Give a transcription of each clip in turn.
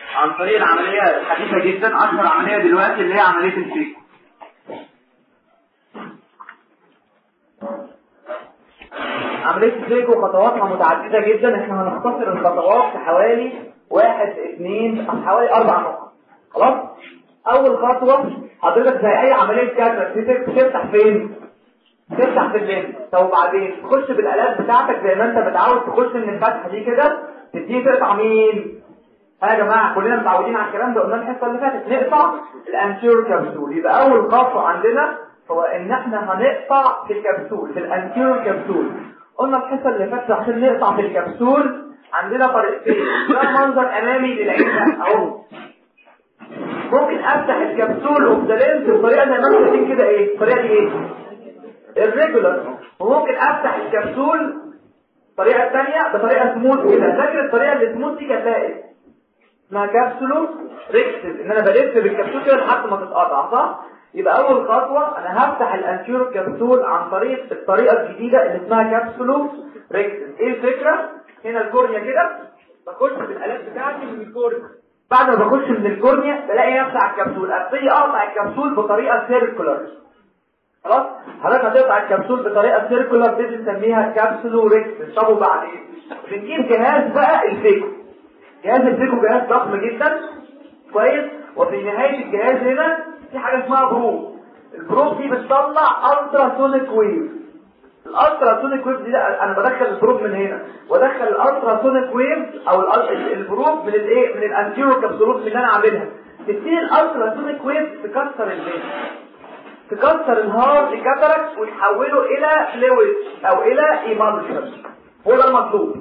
عن طريق العملية الحديثة جدا اشهر عملية دلوقتي اللي هي عملية الفيكو عملية الفيكو خطواتها متعددة جدا احنا هنختصر الخطوات في حوالي واحد اثنين حوالي اربع نقط خلاص اول خطوة حضرتك زي اي عملية كاترة تفتح فين تفتح في الليل طب وبعدين تخش بالالات بتاعتك زي ما انت متعود تخش من الفتحه دي كده تبتدي تقطع مين ها يا جماعه كلنا متعودين على الكلام ده قلنا الحصه اللي فاتت نقطع الانتيرو كبسول يبقى اول خطوه عندنا هو ان احنا هنقطع في الكبسول في الانتيرو كبسول قلنا الحصه اللي فاتت عشان نقطع في الكبسول عندنا طريقتين ده منظر امامي للعين اهو ممكن افتح الكبسول اوف ذا لينز بطريقه زي ما انتم شايفين كده ايه الطريقه دي ايه الريجولار وممكن افتح الكبسول الطريقه الثانيه بطريقه سموث كده فاكر الطريقه اللي سموث دي كانت ايه اسمها كابسولو ريكتد ان انا بلف بالكبسول كده لحد ما تتقطع صح يبقى اول خطوه انا هفتح الانتيرو كبسول عن طريق الطريقه الجديده اللي اسمها كابسولو ريكتد ايه الفكره هنا الكورنيا كده بخش بالالات بتاعتي من الكورنيا بعد ما بخش من الكورنيا بلاقي نفسي على الكبسول ابتدي اقطع الكبسول بطريقه سيركولار خلاص حضرتك هتقطع الكبسول بطريقه سيركولار دي بنسميها كابسولو ريكتد طب وبعدين بنجيب جهاز بقى الفيكو جهاز الفيكو جهاز ضخم جدا كويس وفي نهايه الجهاز هنا في حاجه اسمها بروب البروب دي بتطلع الترا سونيك ويف الالترا سونيك ويف دي انا بدخل البروب من هنا وادخل الالترا سونيك ويف او البروب من الايه من الانتيرو كابسولوت اللي انا عاملها تبتدي الالترا سونيك ويف تكسر البيت تكسر الهارد كاتاراكت وتحوله الى فلويد او الى ايمالجن هو ده المطلوب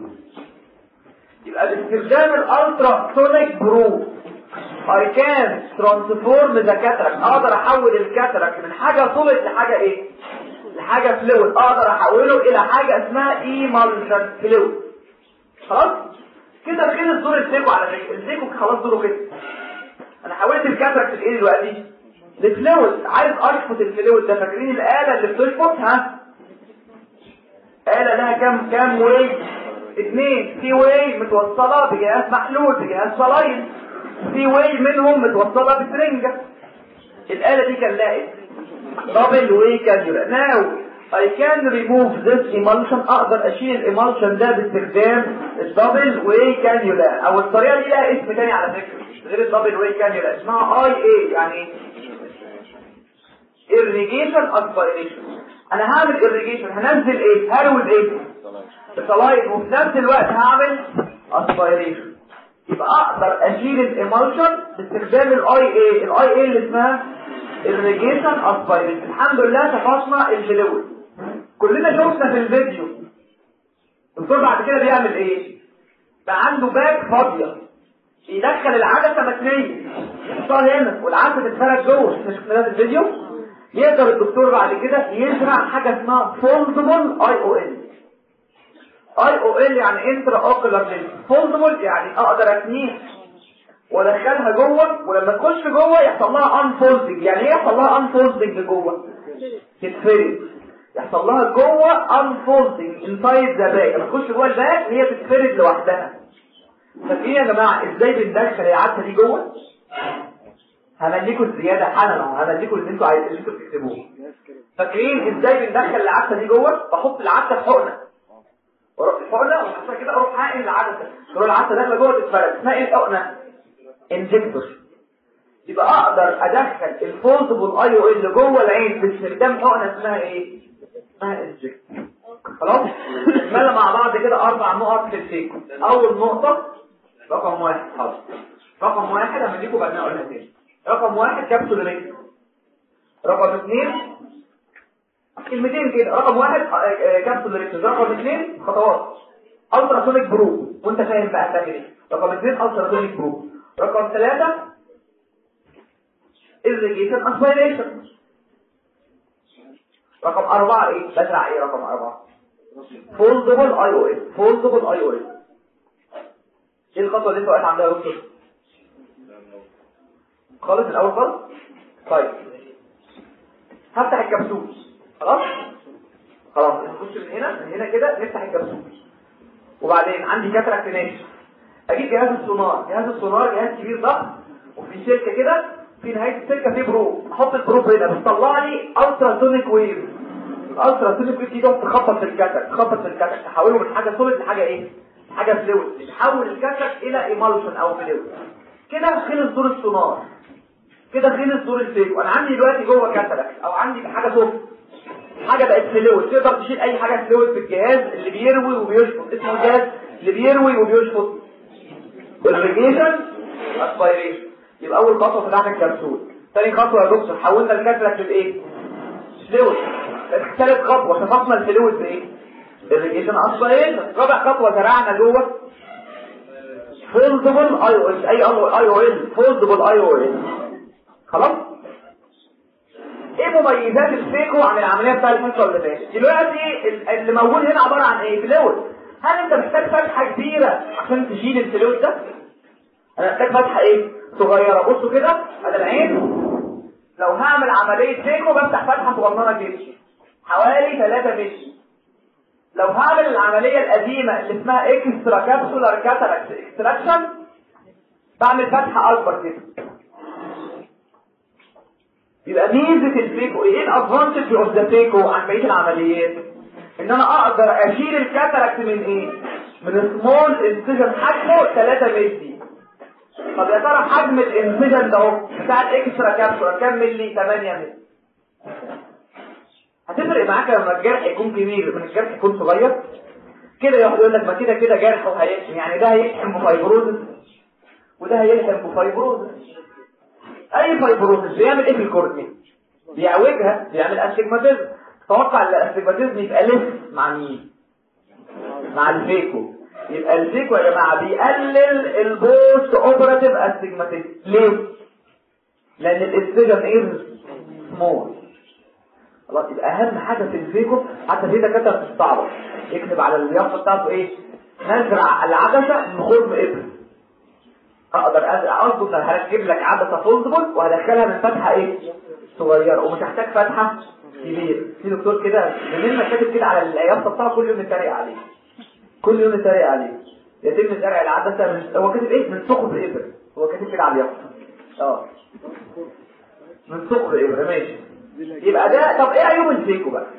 يبقى باستخدام الالترا سونيك برو I can transform the cataract اقدر احول الكاتاراكت من حاجة سوليد لحاجة ايه لحاجة فلويد اقدر احوله الى حاجة اسمها ايمالجن فلويد خلاص كده خلص دور السيكو على فكرة السيكو خلاص دوره كده انا حولت الكاتاراكت لايه دلوقتي الفلويد عايز اشفط الفلويد ده فاكرين الآلة اللي بتشفط ها آلة لها كام كام واي اثنين في واي متوصلة بجهاز محلول بجهاز صلاين في واي منهم متوصلة بسرنجة الآلة دي كان لاقي دبل واي كانيولا ناو I can remove this emulsion اقدر اشيل الامالشن ده باستخدام الدبل واي كانيولا او الطريقة دي لها اسم تاني على فكرة غير الدبل واي كانيولا اسمها اي اي يعني irrigation aspiration انا هعمل irrigation هنزل ايه هروز ايه الصلايد وفي نفس الوقت هعمل aspiration يبقى اقدر اشيل الامالشن باستخدام الاي اي الاي اي اللي اسمها irrigation aspiration الحمد لله شخصنا الفلويد كلنا شفنا في الفيديو الدكتور بعد كده بيعمل ايه بقى عنده باك فاضيه يدخل العدسه متنيه يحطها هنا والعدسه تتفرج جوه مش شفنا في الفيديو يقدر الدكتور بعد كده يزرع حاجة اسمها فولدبل اي او ال اي او ال يعني انترا اوكولار فولدبل يعني اقدر اتنيه وادخلها جوه ولما تخش جوه يحصل لها انفولدنج يعني ايه يحصل لها انفولدنج جوه تتفرد يحصل لها جوه انفولدنج انسايد ذا باك لما تخش جوه الباك هي تتفرد لوحدها فاكرين يا جماعه ازاي بندخل العدسه دي جوه همليكوا الزيادة حالا همليكوا اللي انتوا عايزين انتوا تكتبوه فاكرين ازاي بندخل العدسة دي جوه بحط العدسة في حقنة واروح الحقنة وحطها كده اروح حقن العدسة تروح العدسة داخله جوه تتفرد اسمها ايه الحقنة انجكتور يبقى اقدر ادخل الفولدبل اي او اللي جوه العين باستخدام حقنة اسمها ايه اسمها انجكتور خلاص نتملى مع بعض كده اربع نقط في الفيكو اول نقطة رقم واحد حاضر رقم واحد همليكوا بعدين اقولها تاني رقم واحد كبسول ريكس رقم اثنين كلمتين كده رقم واحد كبسول ريكس رقم اثنين خطوات الترا سونيك برو وانت فاهم بقى تعمل ايه رقم اثنين الترا سونيك برو رقم ثلاثة irrigation aspiration رقم أربعة ايه بزرع ايه رقم أربعة foldable IOS foldable IOS ايه الخطوة اللي انت واقف عندها يا دكتور خالص الاول خالص طيب هفتح الكبسول خلاص خلاص نخش من هنا من هنا كده نفتح الكبسول وبعدين عندي كاتراكت ناشف اجيب جهاز السونار جهاز السونار جهاز كبير ضخم وفي شركه كده في نهايه السلكه في بروب احط البروب هنا بتطلع لي الترا سونيك ويف الالترا سونيك ويف دي تخبط في الكاتك تخبط في الكاتك تحوله من حاجه سوليد لحاجه ايه حاجه فلويد تحول الكاتك الى ايمالشن او فلويد كده خلص دور السونار كده خلص دور الفيك وانا عندي دلوقتي جوه كاتك او عندي حاجه سوفت حاجه بقت فلويد تقدر تشيل اي حاجه فلويد في الجهاز اللي بيروي وبيشفط اسمه الجهاز اللي بيروي وبيشفط الريجيشن اسبيريشن يبقى اول خطوه فتحنا الكبسول ثاني خطوه يا دكتور حولنا الكاتراكت لايه فلويد ثالث خطوه شفطنا الفلويد بايه الريجيشن اسبيريشن رابع خطوه زرعنا جوه فولدبل اي او ال اي اي او ال فولدبل اي او ال خلاص ايه مميزات الفيكو عن العمليه بتاع الحصه اللي فاتت دلوقتي اللي موجود هنا عباره عن ايه فلويد هل انت محتاج فتحه كبيره عشان تشيل الفلويد ده انا محتاج فتحه ايه صغيره بصوا كده ادي العين لو هعمل عمليه فيكو بفتح فتحه صغننه كده حوالي 3 متر لو هعمل العمليه القديمه اللي اسمها اكسترا كابسولار كاتاراكت اكستراكشن بعمل فتحه اكبر كده يبقى ميزه الفيكو ايه الادفانتج اوف ذا فيكو عن بقيه العمليات ان انا اقدر اشيل الكاتاراكت من ايه من سمول انسجن حجمه 3 متر طب يا ترى حجم الانسجن ده اهو بتاع الاكسترا كابسولار كام ملي 8 ملي هتفرق معاك لما الجرح يكون كبير من الجرح يكون صغير كده يقعد يقول لك ما كده كده جرحه هيحم يعني ده هيحم بفايبروزس وده هيلحم بفايبروزس اي فايبروزس بيعمل ايه في الكورنيا بيعوجها بيعمل استجماتيزم توقع ان الاستجماتيزم يبقى لف مع مين مع الفيكو يبقى الفيكو يا جماعه بيقلل البوست اوبراتيف استجماتيزم ليه لان الاستجم ايه سمول خلاص يبقى اهم حاجه في الفيكو حتى في دكاتره بتستعبط يكتب على اليافطه بتاعته ايه نزرع العدسه من خرم ابر اقدر ازرع اظبط هركب لك عدسه فولدبل وهدخلها من فتحه ايه صغيره ومش هحتاج فتحه كبيره في دكتور كده زميلنا كاتب كده على اليافطه بتاعته كل يوم نتريق عليه كل يوم نتريق عليه يتم زرع العدسه من هو كاتب ايه من ثقب ابر هو كاتب كده على اليافطه اه من ثقب ابر ماشي يبقى ده طب ايه عيوب الزيكو بقى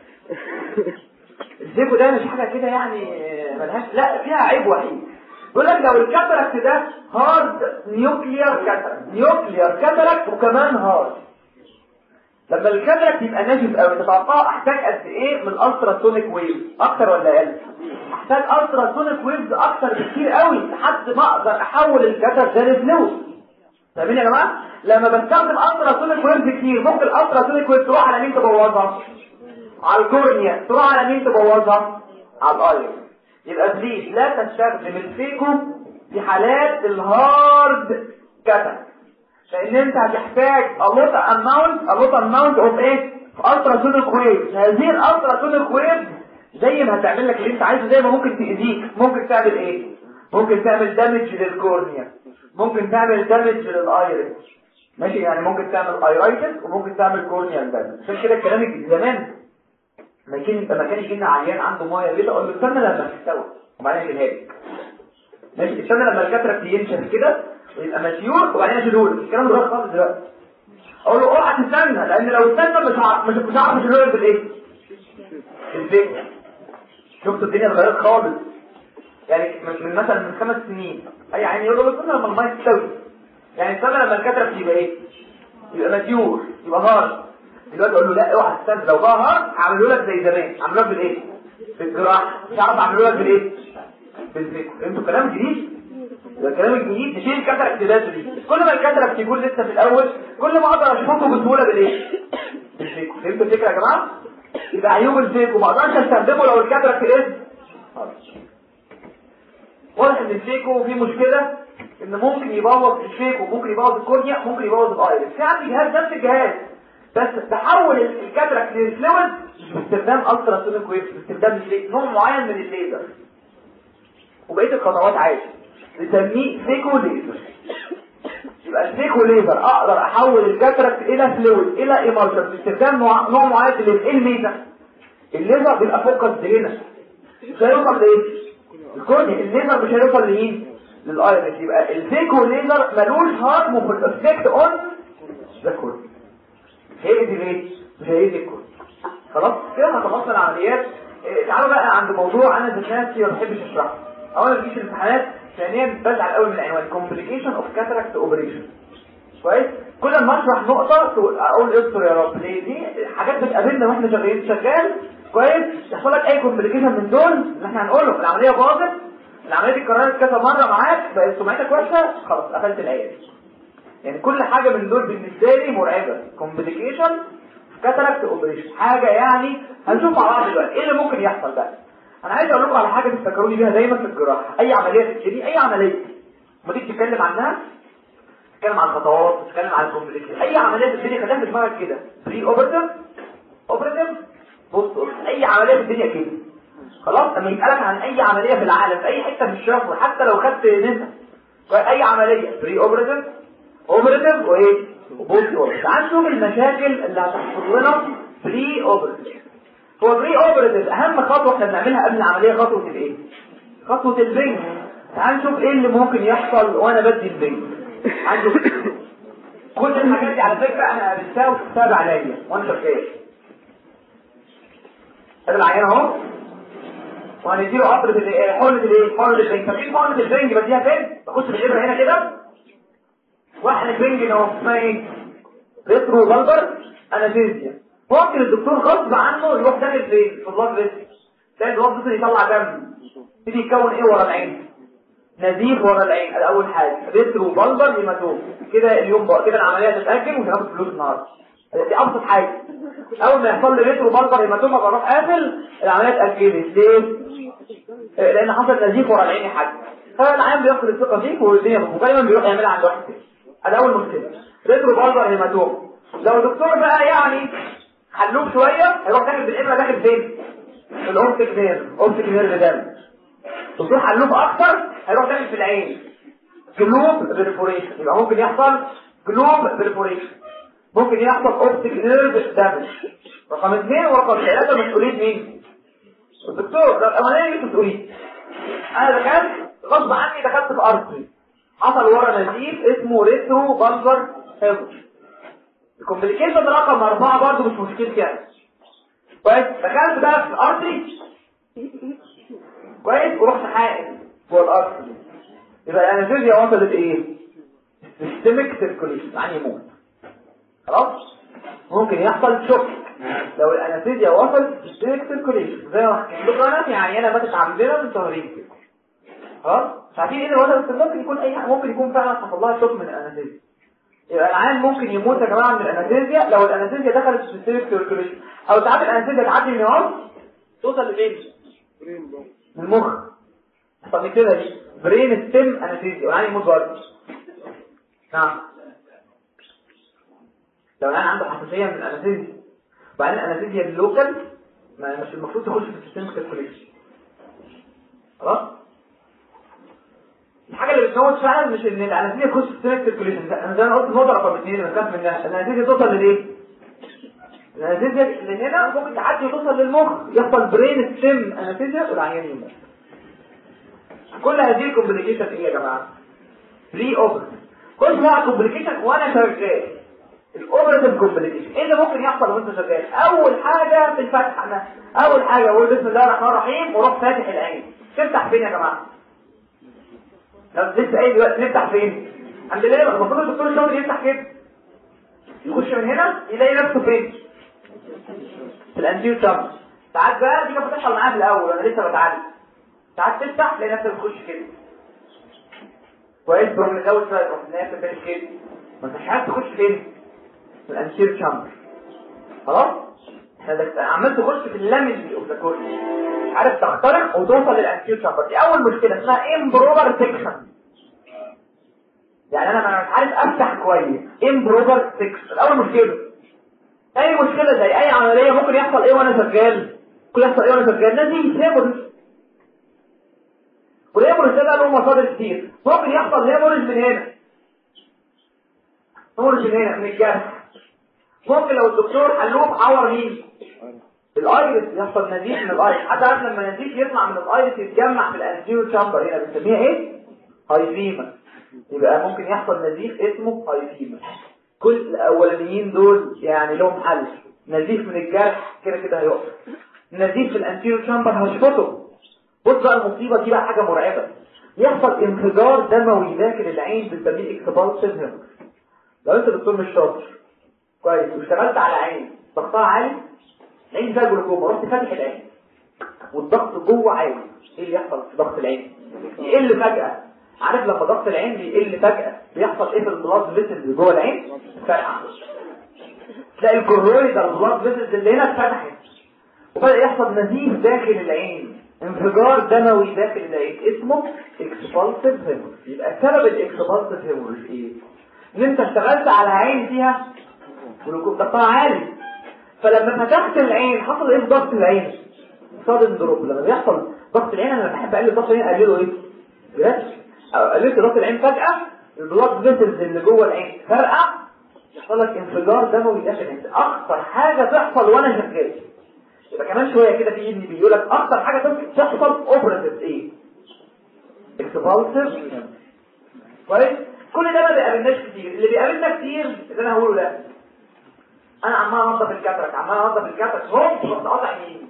الزيكو ده مش حاجه كده يعني ملهاش لا فيها عيب وحيد يقول لك لو الكاتراكت ده هارد نيوكليار كاتراكت نيوكليار كاتراكت وكمان هارد لما الكاتراكت يبقى ناشف قوي تتوقع احتاج قد ايه من الالتراسونيك ويف اكتر ولا اقل احتاج التراسونيك ويفز اكتر بكتير قوي لحد ما اقدر احول الكاتراكت ده لفلوس فاهمين يا جماعه لما بستخدم التراسونيك ويفز كتير ممكن الالتراسونيك ويف تروح على مين تبوظها على الكورنيا تروح على مين تبوظها على الايرون يبقى بليز لا تستخدم الفيكو في حالات الهارد كاتر لان انت هتحتاج a lot amount a lot amount of ايه ultrasonic waves هذه الالتراسونيك ويف زي ما هتعمل لك اللي انت عايزه زي ما ممكن تأذيك ممكن تعمل ايه ممكن تعمل دامج للكورنيا ممكن تعمل دامج للايرس ماشي يعني ممكن تعمل ايرايتس وممكن تعمل كورنيال دامج عشان كده الكلام زمان ما كان يبقى ما كان يجي لنا عيان عنده ميه كده اقول له استنى لما تستوي وبعدين اشيلها لك ماشي استنى لما الكاتره ينشف كده ويبقى مسيور وبعدين اشيله لك الكلام ده غلط خالص دلوقتي اقول له اوعى تستنى لان لو استنى مش هعرف مش مش هعرف اشيله لك بالايه بالبيت شفت الدنيا اتغيرت خالص يعني من مثلا من خمس سنين اي عين يقول له استنى لما الميه تستوي يعني استنى لما الكاتره يبقى ايه يبقى مسيور يبقى هارد دلوقتي اقول له لا اوعى تستنى لو بقى هارد اعمله لك زي زمان اعمله لك بالايه بالجراحه مش عارف اعمله لك بالايه بالفكر انتوا كلام جديد ده الكلام الجديد نشيل الكاتراكت بدري كل ما الكاتراكت يكون لسه في الاول كل ما اقدر اشفطه بسهوله بالايه بالفيكو فهمتوا الفكره يا جماعه يبقى عيوب الفيكو ما اقدرش استخدمه لو الكاتراكت ايه واضح ان الفيكو فيه مشكله ان ممكن يبوظ الفيكو ممكن يبوظ الكورنيا ممكن يبوظ الايرس في عندي جهاز نفس الجهاز بس تحول الكاتراكت للفلويد مش باستخدام الترا سونيك ويف باستخدام نوع معين من الليزر وبقيه الخطوات عادي نسميه سيكو ليزر يبقى السيكو ليزر اقدر احول الكاتراكت الى فلويد الى ايمالشن باستخدام نوع, نوع معين من الليزر ايه الميزه الليزر بيبقى فوكس هنا مش هيوصل لايه الكورنيا الليزر مش هيوصل لمين للايرس يبقى الفيكو ليزر ملوش هارمفول افكت اون ذا كل هي دي ليه مش هي دي الكل خلاص كده خلصنا العمليات إيه، تعالوا بقى عند موضوع انا ذات نفسي ما بحبش اشرحه اولا بيجي الامتحانات ثانيا بزعل قوي من العنوان complication of cataract operation كويس كل ما اشرح نقطه اقول استر يا رب ليه دي حاجات بتقابلنا واحنا شغالين شغال كويس يحصل لك اي كومبليكيشن من دول اللي احنا هنقوله العمليه باظت العمليه دي اتكررت كذا مره معاك بقت سمعتك وحشه خلاص قفلت الايه يعني كل حاجه من دول بالنسبه لي مرعبه كومبليكيشن كاتاراكت اوبريشن حاجه يعني هنشوف مع بعض دلوقتي ايه اللي ممكن يحصل بقى انا عايز اقول لكم على حاجه تفتكروني بيها دايما في الجراحه اي عمليه تبتدي اي عمليه ما تيجي تتكلم عنها تتكلم عن الخطوات تتكلم عن الكومبليكيشن اي عمليه في الدنيا خليها في دماغك كده بري اوبرتيف اوبرتيف بص اي عمليه في الدنيا كده خلاص لما يسالك عن اي عمليه في العالم في اي حته في الشرف حتى لو خدت نسبه اي عمليه بري اوبرتيف اوبرتيف وايه وبوست تعال نشوف المشاكل اللي هتحصل لنا بري اوبرتيف هو بري اوبرتيف اهم خطوه احنا بنعملها قبل العمليه خطوه الايه خطوه البنج تعال نشوف ايه اللي ممكن يحصل وانا بدي البنج تعال نشوف كل الحاجات دي على فكره انا قابلتها وشفتها بعينيا وانا شغال هذا العيان اهو وهنديله قطره الايه حقنه الايه حقنه البنج فاكرين حقنه البنج بديها فين بخش بالابره هنا كده واحد بنج اهو اسمها ايه ريترو بلبر انستيزيا ممكن الدكتور غصب عنه يروح داخل فين في البلاد فيسل تلاقي البلاد فيسل يطلع دم يبتدي يكون ايه ورا العين نزيف ورا العين ده اول حاجه ريترو بلبر هيماتوم كده اليوم بقى كده العمليه تتاجل وهناخد فلوس النهارده دي ابسط حاجه اول ما يحصل لي ريترو بلبر هيماتوم بروح قافل العمليه اتاجلت ليه لان حصل نزيف ورا العين حاجه فالعيان بياخد الثقه فيك والدنيا وغالبا بيروح يعملها عند واحد تاني هذا اول مشكله ريترو بلبر هيماتوم لو الدكتور بقى يعني حلوب شويه هيروح داخل بالابره داخل فين في الاوبتيك نيرف اوبتيك نيرف ده الدكتور حلوب اكتر هيروح داخل في العين جلوب بريفوريشن يبقى ممكن يحصل جلوب بريفوريشن ممكن يحصل اوبتيك نيرف دامج رقم اثنين ورقم ثلاثة مسؤولية مين الدكتور ده الاولاني مسؤولية انا دخلت غصب عني دخلت في ارضي حصل ورا نزيف اسمه ريترو بلبر هيبوش الكومبليكيشن رقم أربعة برضه مش مشكلة يعني كويس دخلت بقى في الارتري كويس ورحت حائل جوه الارتري يبقى الانستيزيا وصلت ايه سيستميك سيركوليشن يعني يموت خلاص ممكن يحصل شوك لو الانستيزيا وصلت سيستميك سيركوليشن زي ما حكيت لكم انا في عيانه ماتت عندنا من شهرين كده خلاص مش عارفين ايه اللي وصل بس ممكن يكون اي ممكن يكون فعلا حصل لها شوك من الانستيزيا يبقى العيان ممكن يموت يا جماعه من الانستيزيا لو الانستيزيا دخلت في السيستميك سيركوليشن او ساعات الانستيزيا تعدي من الهارت توصل لفين المخ طب كده دي برين ستيم انستيزيا والعيان يموت برضه نعم لو العيان عنده حساسيه من الانستيزيا وبعدين الانستيزيا اللوكال ما مش المفروض تخش في السيستميك سيركوليشن خلاص الحاجه اللي بتموت فعلا مش ان الانستيزيا تخش في السيستميك سيركوليشن انا زي ما قلت النقطه رقم 2 اللي بخاف منها الانستيزيا توصل لايه الانستيزيا اللي هنا ممكن تعدي وتوصل للمخ يحصل برين ستيم انستيزيا والعيان يموت كل هذه الكومبليكيشن ايه يا جماعه بري اوبر كل بقى كومبليكيشن وانا شغال الاوبرتيف كومبليكيشن ايه اللي ممكن يحصل وانت شغال اول حاجه في الفتح انا اول حاجه اقول بسم الله الرحمن الرحيم واروح فاتح العين تفتح فين يا جماعه لو لسه ايه دلوقتي نفتح فين عند ليه المفروض الدكتور الشاطر يفتح كده يخش من هنا يلاقي نفسه فين في الانتيو تشامبر ساعات بقى دي كانت بتحصل معايا في الاول انا لسه بتعلم ساعات تفتح تلاقي نفسك بتخش كده كويس تروح مزود شويه تروح نافذ فين كده ما انتش عارف تخش فين في الانتيو تشامبر خلاص احنا عمال تخش في اللامج اوف ذا كورس عارف تخترق وتوصل للانتيو تشامبر دي اول مشكله اسمها امبروبر سيكشن يعني انا مش عارف افتح كويس امبروبر سيكشن اول مشكله اي مشكله زي اي عمليه ممكن يحصل ايه وانا شغال ممكن يحصل ايه وانا شغال نزيف هيموريج والهيموريج ده له مصادر كتير ممكن يحصل هيموريج من هنا هيموريج من هنا من الجرح ممكن لو الدكتور حلوم عور مين الايرس يحصل نزيف من الايرس حتى عارف لما نزيف يطلع من الايرس يتجمع في الانتيريور تشامبر هنا بنسميها ايه هايفيما يبقى ممكن يحصل نزيف اسمه هايفيما كل الاولانيين دول يعني لهم حل نزيف من الجرح كده كده هيقف نزيف في الانتيرو شامبر هشفطه بص بقى المصيبه دي بقى حاجه مرعبه يحصل انفجار دموي داخل العين بنسميه اكسبالسيف هيموريج لو انت دكتور مش شاطر كويس واشتغلت على عين ضغطها عالي العين فيها جلوكوما رحت فاتح العين والضغط جوه عالي ايه اللي يحصل في ضغط العين يقل فجأة عارف لما ضغط العين بيقل فجأة بيحصل ايه في البلاد فيسلز جوه العين فرقع تلاقي الكرويد البلاد فيسلز اللي هنا اتفتحت وبدأ يحصل نزيف داخل العين انفجار دموي داخل العين اسمه اكسبالسيف هيموريج يبقى سبب الاكسبالسيف هيموريج ايه ان انت اشتغلت على عين فيها جلوكوز ضغطها عالي فلما فتحت العين حصل ايه في ضغط العين صادم دروب لما بيحصل ضغط العين انا بحب اقلل ضغط العين اقلله ايه بجد قللت ضغط العين فجأة البلاد فيسلز اللي جوه العين فرقع يحصل لك انفجار دموي داخل العين اخطر حاجه تحصل وانا شغال يبقى كمان شويه كده في ابني بيقول لك اكتر حاجه تحصل اوبراتيف ايه اكسبالسيف كويس كل ده ما بيقابلناش كتير اللي بيقابلنا كتير اللي انا هقوله ده انا عمال انضف الكاترك عمال انضف الكاترك هوب رحت قاطع مين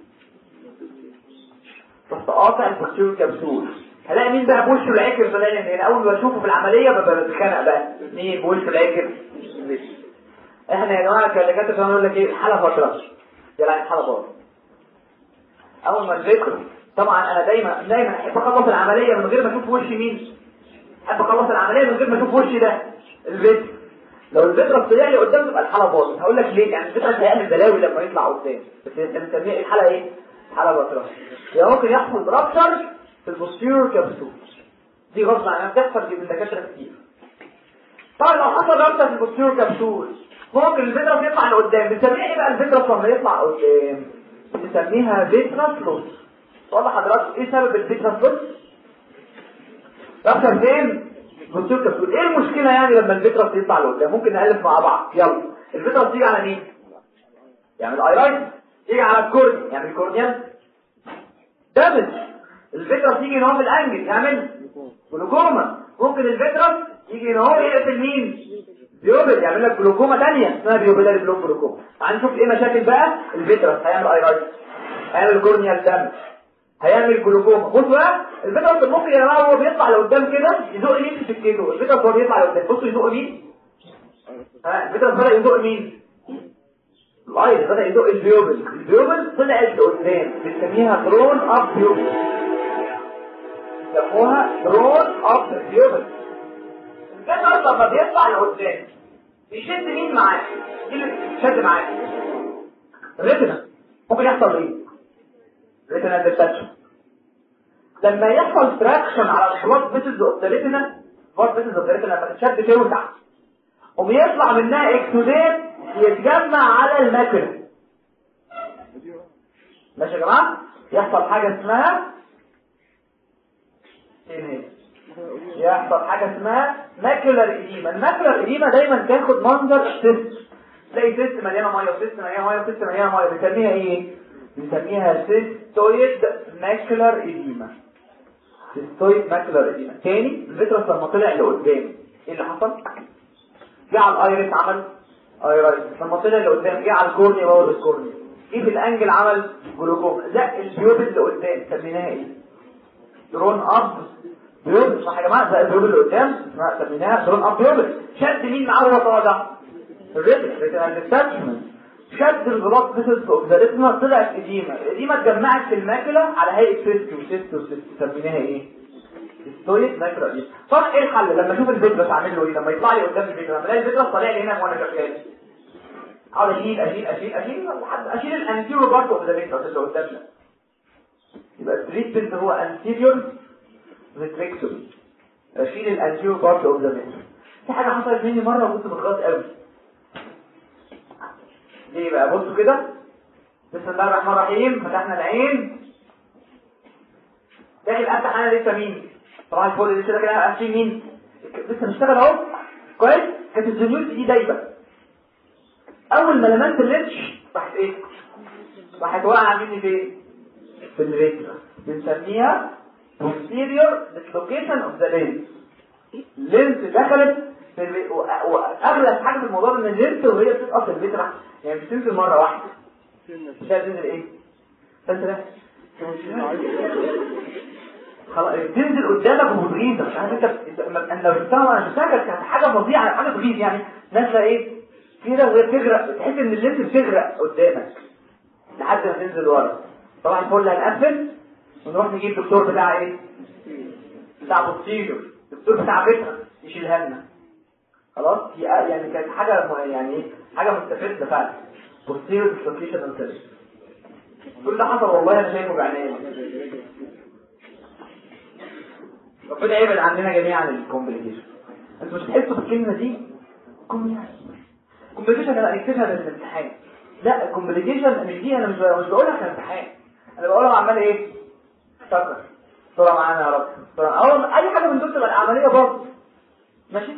رحت قاطع البوستيريور كبسول هلاقي مين بقى بوشه العكر ده لان اول ما اشوفه في العمليه ببقى بتخانق بقى مين بوشه العكر احنا يا جماعه كدكاتره نقول لك ايه الحاله فتره يلا الحاله فتره اول ما الفكر طبعا انا دايما دايما احب اخلص العمليه من غير ما اشوف وش مين احب اخلص العمليه من غير ما اشوف وش ده الفكر لو الفكره طلع لي قدام تبقى الحاله باظت هقول لك ليه يعني الفكره هيعمل بلاوي لما يطلع قدام بس انت بنسميها الحاله ايه حاله باطله يعني ممكن يحصل رابشر في البوستيرور كابسول دي غصب عنها بتحصل في الدكاتره كتير طبعا لو حصل رابشر في البوستيرور كابسول ممكن الفكره يطلع لقدام بنسميها ايه بقى الفكره لما يطلع قدام بنسميها فيتراس لوس واضح حضرتك ايه سبب الفيتراس لوس رابشر فين بوستيرور كابسول ايه المشكله يعني لما الفيتراس يطلع لقدام ممكن نالف مع بعض يلا الفيتراس تيجي على مين يعني الايرايت يجي على الكورنيا يعني الكورنيا دامج الفيتراس يجي ان هو في الانجل يعمل جلوكوما ممكن الفيتراس يجي ان هو يقتل مين بيوبل يعمل لك جلوكوما ثانيه اسمها بيوبيلاري بلوك جلوكوما تعال نشوف ايه مشاكل بقى الفيتراس هيعمل ايرايت هيعمل كورنيال دامج هيعمل جلوكوما بصوا بقى الفيتراس ممكن يا جماعه هو بيطلع لقدام كده يزق مين في سكته الفيتراس هو بيطلع لقدام بصوا يزق مين ها الفيتراس بدا يزق مين العيل بدأ يدق البيوبل البيوبل طلعت لقدام بنسميها درون اب بيوبل يسموها درون اب بيوبل الجدر لما بيطلع لقدام بيشد مين معاه ايه اللي بيشد معاه ريتنا ممكن يحصل ايه ريتنا ديتاتشن لما يحصل تراكشن على البلاد فيسلز اوف ذا ريتنا البلاد فيسلز اوف ذا ريتنا لما تتشد توسع وبيطلع منها اكسودات يتجمع على الماكله ماشي يا جماعه يحصل حاجه اسمها ايه يحصل حاجه اسمها ماكولار اديما الماكولار اديما دايما تاخد منظر سيست تلاقي سيست مليانه ميه وسيست مليانه ميه وسيست مليانه ميه بنسميها ايه بنسميها سيستويد ماكولار اديما سيستويد ماكولار اديما تاني الفيترس لما طلع لقدام ايه اللي حصل جه على الايرس عمل ايرايت لما طلع لقدام جه على الكورنيا بوظ الكورنيا جه في الانجل عمل جلوكوما لا البيوب اللي قدام سميناها ايه درون اب بيوب صح يا جماعه ده البيوب اللي قدام سميناها درون اب بيوب شد مين معاه وهو طالع الريتم ريتم الاتاتشمنت شد البلاط فيسلز اوف ذا ريتنا طلعت اديمه الاديمه اتجمعت في الماكله على هيئه سيست وسيست وسيست سميناها ايه ستويد ماكرو دي طب ايه الحل لما اشوف الفيترس اعمل له ايه لما يطلع لي قدام الفيترس لما الاقي الفيترس طالع لي هنا وانا شغال اقعد اشيل اشيل اشيل اشيل لحد اشيل الانتيريور بارت اوف ذا فيترس اللي قدامنا يبقى التريتمنت هو انتيريور ريتريكتومي اشيل الانتيريور بارت اوف ذا فيترس في حاجه حصلت مني مره وكنت متغاظ قوي ليه بقى بصوا كده بسم الله الرحمن الرحيم فتحنا العين داخل افتح انا لسه مين طبعا الفول اللي كده كده قافلين مين لسه بنشتغل اهو كويس كانت الزنيوت دي دايبه اول ما لمست الليتش راحت ايه راحت واقعه مني فين في الريتنا بنسميها posterior dislocation of the lens لينس دخلت في البيت واغلب حاجه في الموضوع ان اللينس وهي بتسقط في البيت يعني بتنزل مره واحده مش تنزل ايه فانت ده خلاص تنزل قدامك ومتغيظه مش عارف انت انا لو شفتها وانا شفتها كانت حاجه فظيعه حاجه تغيظ يعني نازله ايه كده وهي بتغرق تحس ان اللينس بتغرق قدامك لحد ما تنزل ورا طبعا الفل هنقفل ونروح نجيب دكتور بتاع ايه بتاع بوستيريور الدكتور بتاع بيتها يشيلها لنا خلاص يعني كانت حاجه يعني حاجه مستفزه فعلا بوستيريور ديسلوكيشن انترس كل ده حصل والله انا شايفه بعينيا ربنا يبعد عننا جميعا الكومبليكيشن انتوا مش هتحسوا بالكلمه دي كومبليكيشن انا اكتبها بالامتحان لا الكومبليكيشن مش دي انا مش مش بقولها في الامتحان انا بقولها عمال ايه فكر صورة معانا يا رب أو اي حاجه من دول تبقى العمليه برضه ماشي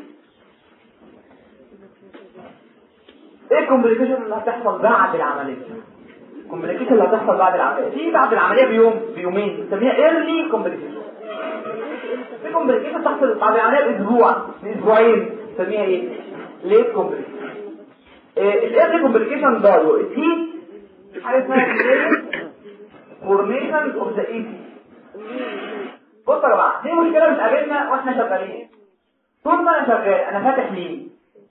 ايه الكومبليكيشن اللي هتحصل بعد العمليه الكومبليكيشن اللي هتحصل بعد العمليه دي بعد العمليه بيوم بيومين بنسميها ايرلي كومبليكيشن في كومبليكيشن تحصل بعد العمليه باسبوع باسبوعين بنسميها ايه ليت كومبليكيشن الايرلي كومبليكيشن ده دي حاجه اسمها فورميشن اوف ذا اي بصوا يا جماعه دي مشكله بتقابلنا واحنا شغالين طول ما انا شغال انا فاتح مين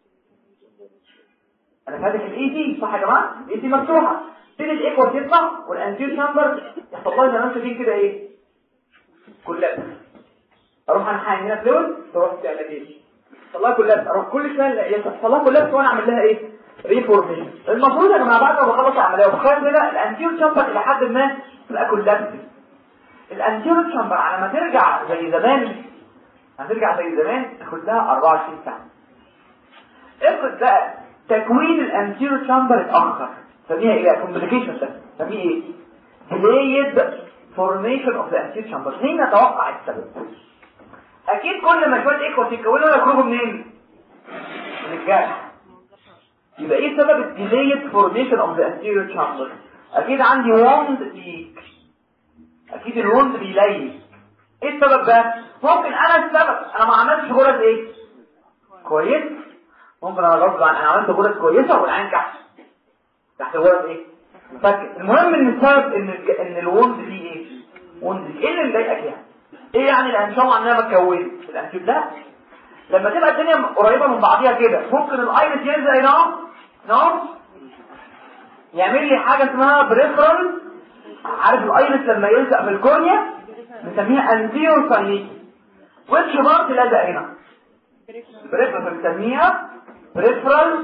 انا فاتح الاي تي صح يا جماعه الاي تي مفتوحه تيجي الايكوال تطلع والانتير شامبر يحصل لها زي ما انتم كده ايه كلها اروح انا حاجه هنا فلويد تروح تعمل ايه يحصل لها كلها اروح كل شويه يحصل لها كلها وانا اعمل لها ايه ريفورميشن المفروض يا جماعه بعد ما بخلص العمليه وبخير كده الانتير شامبر الى حد ما تبقى كلها الانتير شامبر على ما ترجع زي زمان هترجع زي زمان تاخد لها 24 ساعه افرض بقى تكوين الانتيرو تشامبر اتاخر سميها ايه كومبليكيشن ده سميه ايه delayed formation of the anterior chamber مين نتوقع السبب اكيد كل ما شويه ايكوس يتكونوا يخرجوا منين من الجرح يبقى ايه سبب الديليد فورميشن اوف ذا anterior chamber اكيد عندي ووند ليك اكيد الوند بيليك ايه السبب ده ممكن انا السبب انا ما عملتش غرز ايه كويس ممكن انا غصب عن انا عملت غرز كويسه والعين تحت تحت غرز ايه فاكر المهم ان السبب ان الج... ان الوند دي ايه وند ايه اللي مضايقك يعني ايه يعني الانشام عنها متكونه الانشام ده لما تبقى الدنيا قريبه من بعضيها كده ممكن الايرس ينزل هنا نعم يعمل لي حاجه اسمها بريفرال عارف الايرس لما يلزق في الكورنيا بنسميها انتيرو ساينيك ويتش بارت لازق هنا بريفرال بنسميها بريفرال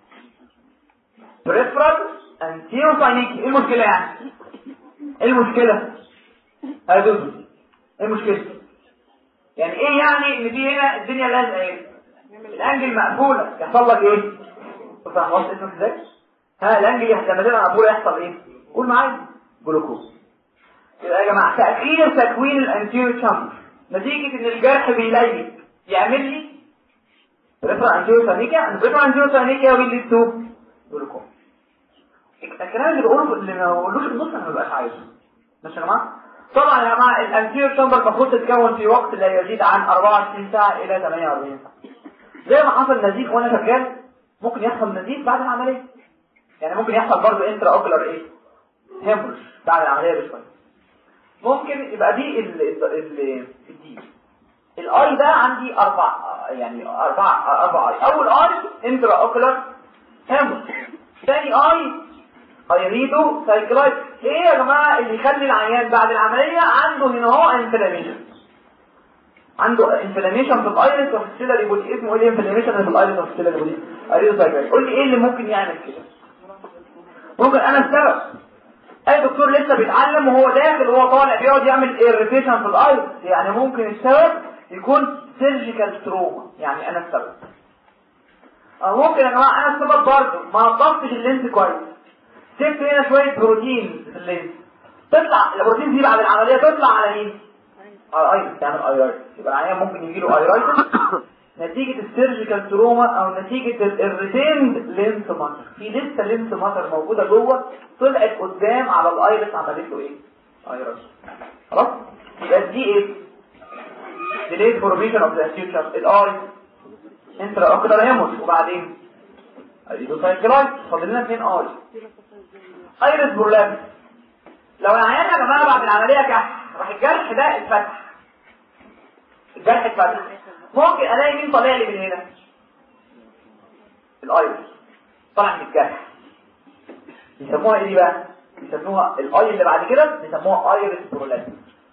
بريفرال انتيرو ساينيك ايه المشكله يعني ايه المشكله هدوز ايه المشكله يعني ايه يعني ان في هنا الدنيا لازقه ايه الانجل مقفوله يحصل لك ايه بص انا خلاص اسمك ازاي ها الانجل لما تبقى مقفوله يحصل ايه قول معايا جلوكوز يبقى يا جماعه تاخير تكوين الانتيرو تشامبر نتيجه ان الجرح بيليك يعمل لي ريفر انتيرو سانيكا الريفر انتيرو سانيكا ويل تو جلوكوز الكلام اللي بقوله اللي ما بقولوش النص انا ما ببقاش عايزه ماشي يا جماعه طبعا يا جماعه الانتيرو تشامبر المفروض تتكون في وقت لا يزيد عن 24 ساعه الى 48 ساعه زي ما حصل نزيف وانا شغال ممكن يحصل نزيف بعد العمليه يعني ممكن يحصل برضه انترا اوكولار ايه هيمورج بعد العمليه بشويه ممكن يبقى دي ال ال الدي الاي ده عندي اربع يعني اربع اربع اي اول اي انترا اوكولار هيمورج ثاني اي ايريدو سايكلايت ايه يا جماعه اللي يخلي العيان بعد العمليه عنده هنا هو انفلاميشن عنده انفلاميشن في الايرس وفي السيلري بودي اسمه ايه الانفلاميشن اللي في الايرس وفي السيلري بودي ايريدو سايكلايت قول لي ايه اللي ممكن يعمل كده ممكن انا السبب اي دكتور لسه بيتعلم وهو داخل وهو طالع بيقعد يعمل ايريتيشن في الايرس يعني ممكن السبب يكون سيرجيكال تروما يعني انا السبب او ممكن يا جماعه انا السبب برضه ما نظفتش اللينس كويس سبت هنا شويه بروتين في اللينس تطلع البروتين دي بعد العمليه تطلع على مين على الايرس تعمل ايرايتس يبقى العيان ممكن يجي له ايرايتس نتيجة السيرجيكال تروما او نتيجة الريتيند لينس ماتر في لسه لينس ماتر موجودة جوه طلعت قدام على الايرس عملت له ايه ايرس خلاص يبقى دي ايه delayed formation of the acute shock الاي انترا اوكلر هيموس وبعدين الايدوسايكلايت فاضل لنا اثنين اي ايرس برولابس لو العيان يا جماعه بعد العمليه كح راح الجرح ده اتفتح الجرح اتفتح ممكن الاقي مين طالع لي من هنا الايرس طالع من الجرح يسموها ايه دي بقى يسموها الاي اللي بعد كده بيسموها ايرس برولابس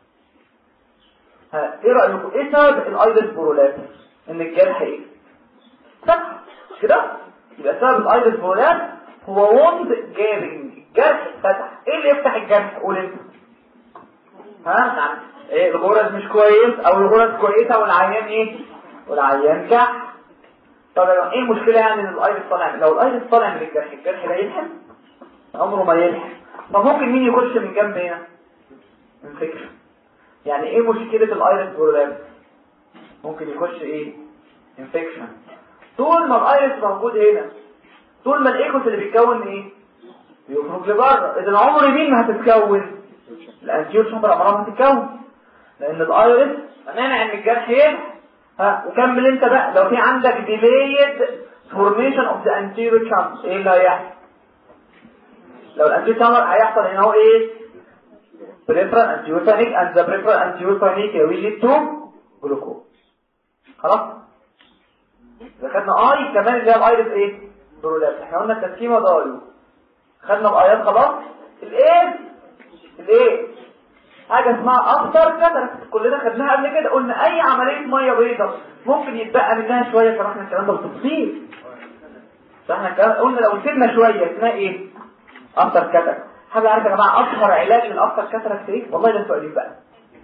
ها ايه رايكم ايه سبب الايرس برولابس ان الجرح ايه فتح كده يبقى سبب الايرس برولابس هو وند جارنج جرح فتح ايه اللي يفتح الجرح قول انت ها نعم ايه الغرز مش كويس او الغرز كويسه والعيان ايه والعيان كح طب ايه المشكله يعني ان الايرس طالع لو الايرس طالع من الجرح الجرح ده يلحم عمره ما يلحم طب ممكن مين يخش من جنب هنا من فكره يعني ايه مشكله الايرس برولابس ممكن يخش ايه انفكشن طول ما الايرس موجود هنا طول ما الايكوس اللي بيتكون ايه بيخرج لبره اذا عمر مين ما هتتكون الانتيور شمبر عمرها ما هتتكون لان الايرس مانع ان الجرح يلحم ها وكمل انت بقى لو في عندك delayed formation of the anterior chamber ايه اللي هيحصل لو الانتيور chamber هيحصل هنا هو ايه peripheral anterior panic and the peripheral anterior panic will lead to glucose خلاص اذا خدنا اي كمان اللي هي الايرس ايه برولابس احنا قلنا التسكيمه ضايو خدنا الايات خلاص الايه الايه حاجة اسمها افتر كاتراكت كلنا خدناها قبل كده قلنا اي عملية مية بيضاء ممكن يتبقى منها شوية شرحنا الكلام ده بالتفصيل فاحنا الكلام قلنا لو سيبنا شوية اسمها ايه افتر كاتراكت حاجة عارف يا جماعة اشهر علاج للافتر كاتراكت ايه والله ده سؤالين بقى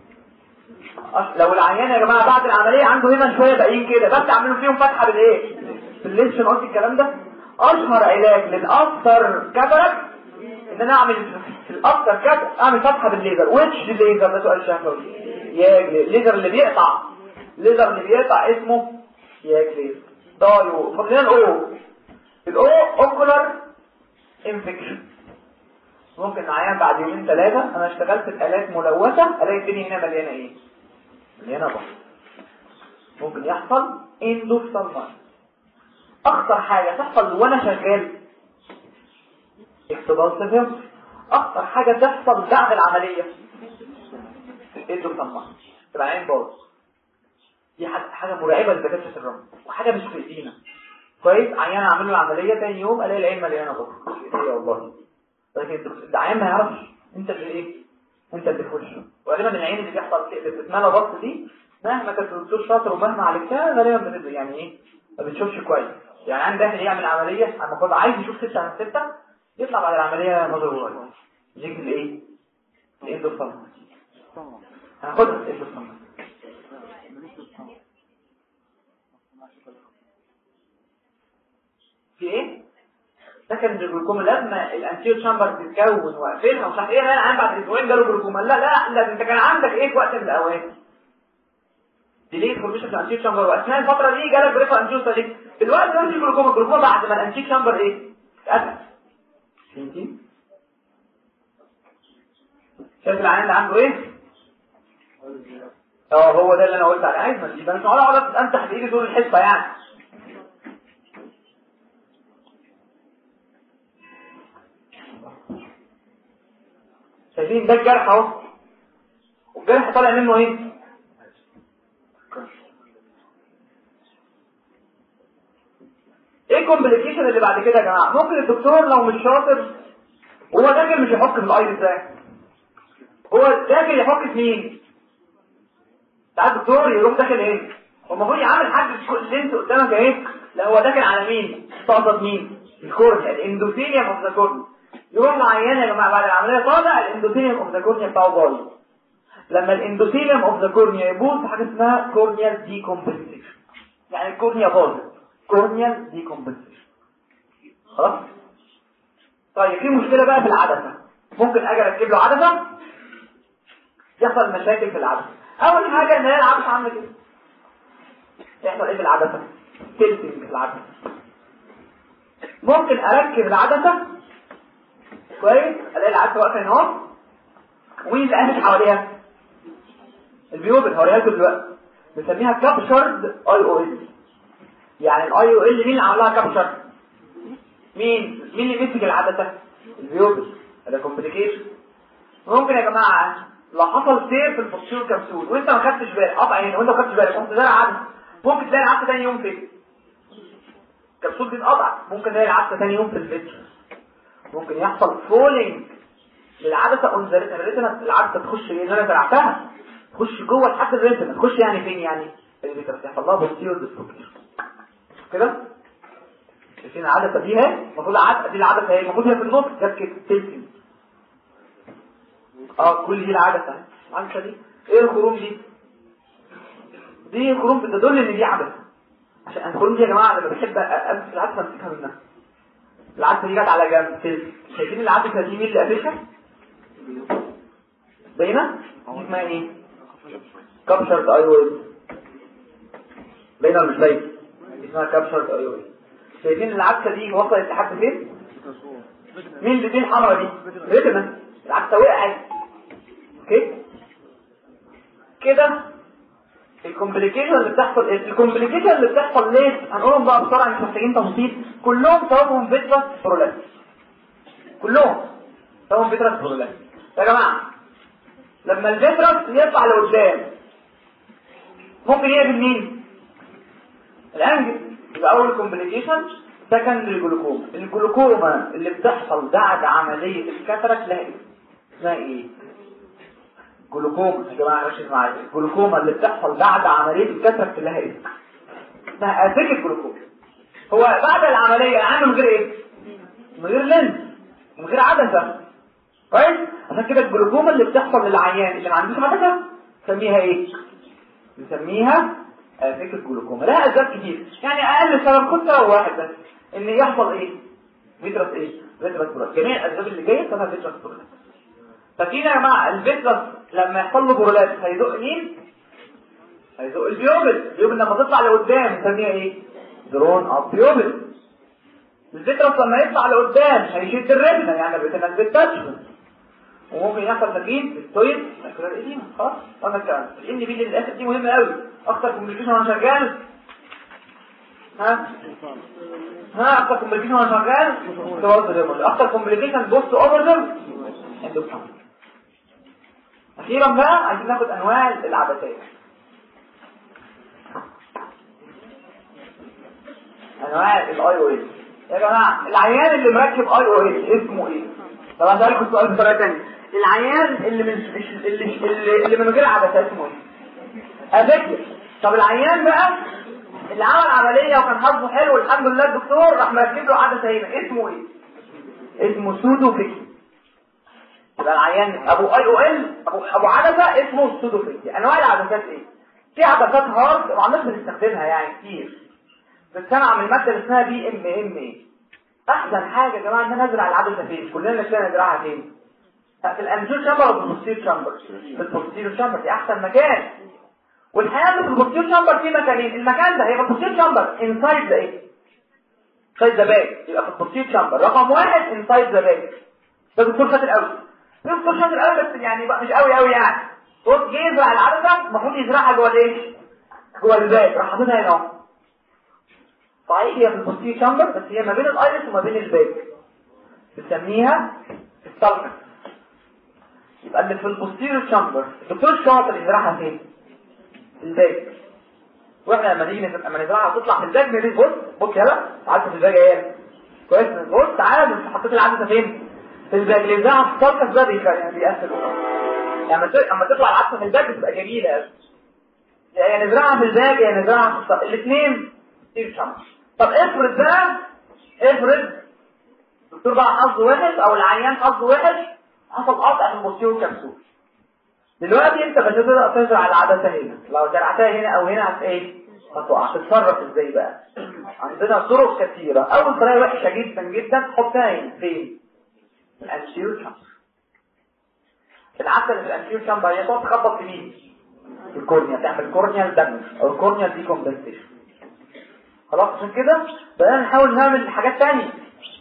لو العيان يا جماعة بعد العملية عنده هنا شوية باقيين كده بس اعملوا فيهم فتحة بالايه بالليشن قلت الكلام ده اشهر علاج للافتر كاتراكت ان انا اعمل في الافتر كات اعمل فتحه بالليزر ويتش الليزر ده سؤال شفوي ياج الليزر اللي بيقطع الليزر اللي بيقطع اسمه ياج ليزر دايو فضلنا الاو الاو اوكولار انفكشن ممكن عيان بعد يومين ثلاثه انا اشتغلت في الات ملوثه الاقي الدنيا هنا مليانه ايه مليانه بحر ممكن يحصل اندوسالمان اخطر حاجه تحصل وانا شغال اكتبال اكتر حاجة تحصل بعد العملية ايدو سمع تبقى عين باظ دي حاجة مرعبة لدكاترة الرمل وحاجة مش في ايدينا كويس عيان اعمل له العملية تاني يوم الاقي العين مليانة بط يا والله لكن العيان ما يعرفش انت اللي ايه انت اللي تخش وغالبا العين اللي بيحصل اللي بتتملى بط دي مهما كانت الدكتور شاطر ومهما عالجتها غالبا بتبقى يعني ايه ما بتشوفش كويس يعني عندي داخل يعمل عملية المفروض عايز يشوف ستة عن ستة يطلع بعد العملية نظر وراي يجي الايه الاندوفالم هناخدها الاندوفالم في ايه سكن الجلوكوما لما الانتير شامبر تتكون واقفلها ومش عارف ايه انا عام بعد اسبوعين جاله جلوكوما لا لا لا انت كان عندك ايه في وقت من الاوقات ديلي فورميشن في الانتير شامبر واثناء الفتره دي جالك بريفا انتير ساليك دلوقتي ده جلوكوما الجلوكوما بعد ما الانتير شامبر ايه اتقفل فهمتي شايف العيان اللي عنده ايه اه هو ده اللي انا قلت عليه عايز مش يبقى مش هقعد اقعد انتح بايدي طول الحصه يعني شايفين ده الجرح اهو والجرح طالع منه ايه ايه الكومبليكيشن اللي بعد كده يا جماعه ممكن الدكتور لو مش شاطر هو داخل مش يحك في الايرس ده هو داخل يحك في مين ساعات الدكتور يروح داخل ايه هو المفروض يعمل حاجه اللي انت قدامك اهي لا هو داخل على مين تقصد مين الكورنيا الاندوثيليوم اوف ذا كورنيا يروح لعيان يا جماعه بعد العمليه طالع الاندوثيليوم اوف ذا كورنيا بتاعه بايظ لما الاندوثيليوم اوف ذا كورنيا يبوظ في حاجه اسمها كورنيال ديكومبنسيشن يعني الكورنيا باظت كورنيال ديكومبنسيشن خلاص طيب في مشكله بقى في العدسه ممكن اجي اركب له عدسه يحصل مشاكل في العدسه اول حاجه ان هي العدسه عامله كده يحصل ايه في العدسه تلتنج في العدسه ممكن اركب العدسه كويس الاقي العدسه واقفه هنا اهو وين اللي قامت حواليها البيوبل هوريها لكم دلوقتي بنسميها كابشرد اي او ال يعني الاي او ال مين اللي عملها كابشر مين مين اللي مسك العدسه الفيوبس ده كومبليكيشن ممكن يا جماعه لو حصل سير في الفصيل كبسول وانت ما خدتش بالك قطع هنا وانت ما خدتش بالك رحت زارع عدسه ممكن تلاقي العدسه ثاني يوم فين الكبسول دي اتقطع ممكن تلاقي العدسه ثاني يوم في الفيتر ممكن يحصل فولينج للعدسه اون ذا ريتنا العدسه تخش اللي انا زرعتها تخش جوه لحد الريتنا تخش يعني فين يعني الفيتر يحصل لها بوستيريور ديستروكشن كده شايفين العدسه دي اهي المفروض العدسه دي العدسه اهي المفروض هي في النص جت كده تلتم اه كل دي العدسه العدسه دي ايه الخروم دي دي خروم بتدل ان دي عدسه عشان الخروم دي يا جماعه لما بحب امسك العدسه امسكها منها العدسه دي جت على جنب شايفين العدسه دي مين اللي قافشها باينه دي اسمها ايه كابشرد اي ويز باينه ولا مش باينه اسمها كابشرد اي ويز شايفين العدسه دي وصلت لحد فين مين اللي دي الحمراء دي ريتنا العدسه وقعت اوكي كده الكومبليكيشن اللي بتحصل الكومبليكيشن اللي بتحصل ليه هنقولهم بقى بسرعه مش محتاجين تفاصيل كلهم سببهم فيتراس برولات كلهم سببهم فيتراس برولات يا جماعه لما الفيتراس يطلع لقدام ممكن يقابل مين الانجل يبقى اول كومبليكيشن سكندري جلوكوما الجلوكوما اللي بتحصل بعد عمليه الكاتراك لها اسمها ايه جلوكوما يا جماعه ركز معايا الجلوكوما اللي بتحصل بعد عمليه الكاتراك لها ايه اسمها اسيك الجلوكوما هو بعد العمليه عامل من غير ايه من غير لينز من غير عدسه كويس عشان كده الجلوكوما اللي بتحصل للعيان اللي ما عندوش عدسه نسميها ايه نسميها اسيك الجلوكوما لها اسباب كتير يعني اقل سبب خد سبب واحد بس ان يحصل ايه فيترس ايه فيترس برولاس جميع الاسباب اللي جايه اسمها فيترس برولاس فاكرين يا جماعه الفيترس لما يحصل له برولاس هيزق مين هيزق البيوبل البيوبل لما تطلع لقدام نسميها ايه درون اب بيوبل الفيترس لما يطلع لقدام هيشد الرجل يعني الريتنال بالتاتشمنت وممكن يحصل تكليف بالتويد ماكولار ايديما خلاص انا الكلام الان بي للاخر دي مهمه قوي اكتر كوميونيكيشن وانا شغال ها ها اكتر كومبليكيشن وانا شغال توازن ديمول اكتر كومبليكيشن بوست اوفرزر اندوكراين اخيرا بقى عايزين ناخد انواع العدسات انواع الاي او ال يا جماعه العيان اللي مركب اي او ال اسمه ايه طبعا ده لكم سؤال بطريقه ثانيه العيان اللي من اللي اللي, اللي من غير عدسات اسمه ايه افكر طب العيان بقى اللي عمل عملية وكان حظه حلو الحمد لله الدكتور راح مركب له عدسة هنا اسمه ايه اسمه سودو فيكي يبقى العيان ابو اي او ال ابو ابو عدسة اسمه سودو فيكي انواع العدسات ايه في عدسات هارد ما عندناش بنستخدمها يعني كتير بتصنع من المادة اللي اسمها بي ام ام ايه احسن حاجة يا جماعة ان انا ازرع العدسة فين كلنا نفسنا نزرعها فين في الانجول شامبر وفي البوستير شامبر في البوستير شامبر دي احسن مكان والحقيقه في البوستير شامبر في مكانين المكان ده هيبقى البوستير شامبر انسايد ذا ايه انسايد ذا باك يبقى في البوستير شامبر رقم واحد انسايد ذا باك ده دكتور شاطر قوي ده دكتور شاطر قوي بس يعني بقى مش قوي قوي يعني بص جه يزرع العدسه المفروض يزرعها جوه الايه جوه الباك راح حاططها هنا اهو صحيح هي في البوستير شامبر بس هي ما بين الايرس وما بين الباك بنسميها السلكس يبقى اللي في البوستير شامبر الدكتور الشاطر يزرعها فين الباك واحنا لما نيجي لما نزرعها تطلع في الباك نريد بص بص يلا عارفه في الباك ايه كويس بص تعالى بس حطيت العدسه فين في الباك اللي يزرعها في السلكس ده يعني بيقفل يعني اما تطلع العدسه في الباك بتبقى جميله قوي يا نزرعها في الباك يا نزرعها في السلكس الاثنين تصير شمس طب افرض بقى افرض الدكتور بقى حظه وحش او العيان حظه وحش حصل قطع في البوستيرو كبسول دلوقتي انت مش هتقدر تزرع العدسه هنا لو زرعتها هنا او هنا هت ايه هتقع تتصرف ازاي بقى عندنا طرق كثيره اول طريقه وحشه جدا جدا تحطها هنا فين الانتيور شامبر العدسه اللي في الانتيور شامبر هي تقعد تخبط في مين في الكورنيا تعمل كورنيال دامج او الكورنيال ديكومبنسيشن خلاص عشان كده بدأنا نحاول نعمل حاجات تانية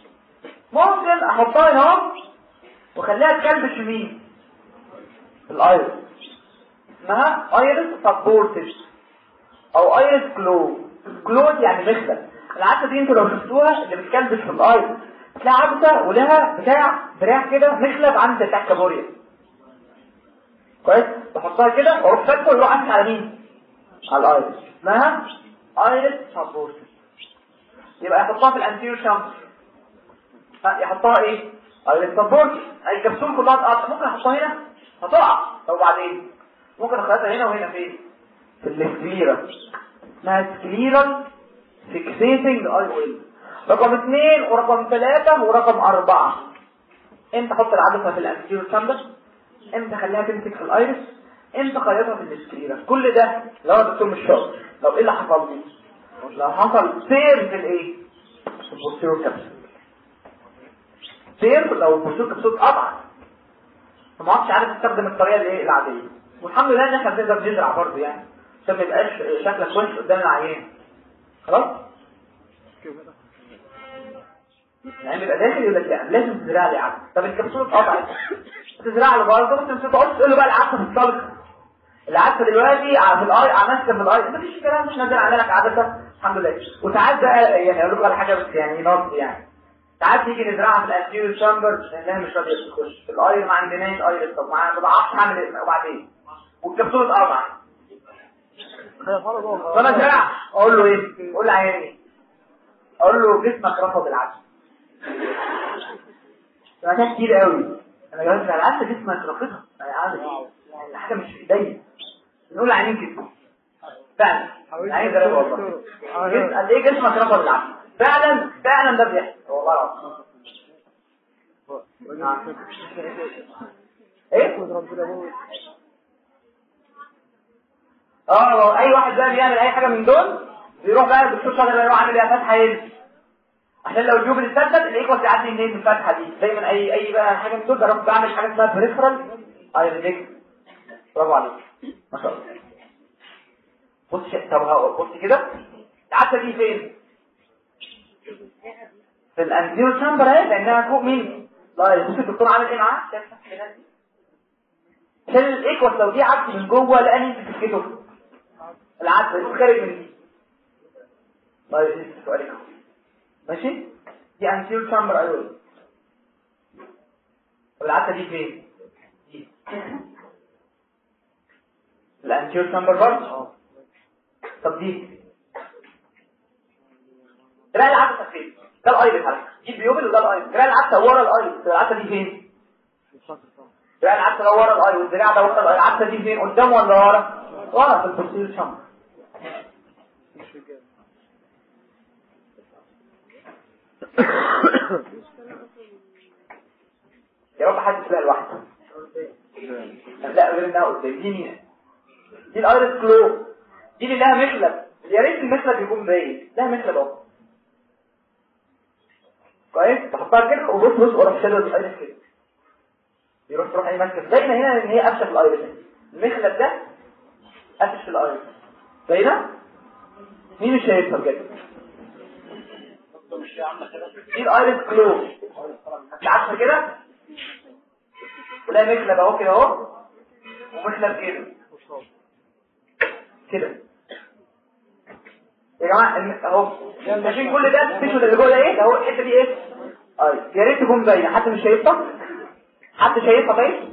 ممكن احطها هنا وخليها تكلبش في مين الايرس اسمها ايرس سبورتج او ايرس كلو كلود يعني مخلة العدسة دي انتوا لو شفتوها اللي بتكلبش في الايرس تلاقي عدسة ولها بتاع دراع كده مخلب عند بتاع كابوريا كويس بحطها كده واروح فاتحه ويروح عامل على مين على الايرس اسمها ايرس سبورت يبقى يحطها في الانتيريور شامبر يحطها ايه ايرس سبورت الكبسول كلها تقطع ممكن احطها هنا هتقع طب بعدين ممكن اخدها هنا وهنا فين في السكليرا اسمها سكليرال فيكسيتنج اي ويل رقم اثنين ورقم ثلاثة ورقم اربعة امتى احط العدسة في الانتيريور شامبر امتى اخليها تمسك في الايرس امتى اخيطها في السكليرا كل ده لو دكتور مش شاطر لو ايه اللي حصل لي لو حصل سير في الايه في البوستيرور كابسول سير لو البوستيرور كابسول اتقطع فما عادش عارف تستخدم الطريقه الايه العاديه والحمد لله ان احنا بنقدر نزرع برضه يعني عشان ما يبقاش شكلك وحش قدام العيان خلاص يعني يبقى داخل يقول لك لا لازم تزرع لي عدس طب الكبسوله اتقطعت تزرع له برضه بس ما تقعدش تقول له بقى العدسه في الطلق العدسه دلوقتي في الاي ماسكه في الاي مفيش كلام مش نازل على لك عدسه الحمد لله وساعات بقى يعني اقول لكم على حاجه بس يعني نص يعني ساعات تيجي نزرعها في الانتيريور شامبر لانها مش راضيه تخش في الاير ما عندناش اير طب ما بعرفش اعمل ايه وبعدين والكبسوله اتقطع فانا ازرع اقول له ايه اقول له عيني اقول له جسمك رفض العدسه ده كتير قوي انا جاوبت على العدسه جسمك رافضها يعني حاجه مش في ايديا نقول عينين كده فعلا عين ده والله قد ايه جسمك رفض العدسه فعلا فعلا ده بيحصل والله العظيم ايه اه اي واحد بقى بيعمل اي حاجه من دول بيروح بقى الدكتور شاطر يروح عامل ايه فتحه يلبس عشان لو الجوب اللي اتسدد الايكوس يعدي منين من الفتحه دي دايما اي اي بقى حاجه من دول جربت بعمل حاجه اسمها بريفرال ايريديك برافو عليك ما شاء الله بص طب بص كده العدسه دي فين في الانتيرو شامبر اهي لانها فوق مين لا بص الدكتور عامل ايه معاه شايف عشان الايكوس لو دي عدت من جوه لان انت تسكته العدسه خارج من دي طيب سؤالك ماشي دي انتيرو شامبر ايوه والعدسه دي فين دي الانتيرو شامبر برضه طب دي تلاقي العدسه فين ده الايرس على دي بيوبل وده الايرس تلاقي العدسه ورا الايرس العدسه دي فين تلاقي العدسه ده ورا الايرس والدراع ده ورا العدسه دي فين قدام ولا ورا ورا في البوستيريور شامبر يا رب حد يلاقي لوحده لا غير انها قدام دي مين دي الايرس كلو دي اللي لها مخلب يا ريت المخلب يكون باين لها مخلب اهو كويس تحطها كده وبص بص وراح شادد الايرس كده يروح تروح اي ماسكه باينه هنا ان هي قفشه في الايرس المخلب ده قفش في الايرس باينه مين مش شايفها بجد دي الايرس كلو مش عارفه كده ولا مخلب اهو كده اهو ومخلب كده كده يا جماعه اهو شايفين كل ده التيشو اللي جوه ده ايه اهو الحته دي ايه اي يا ريت تكون باينه حد مش شايفها حد شايفها طيب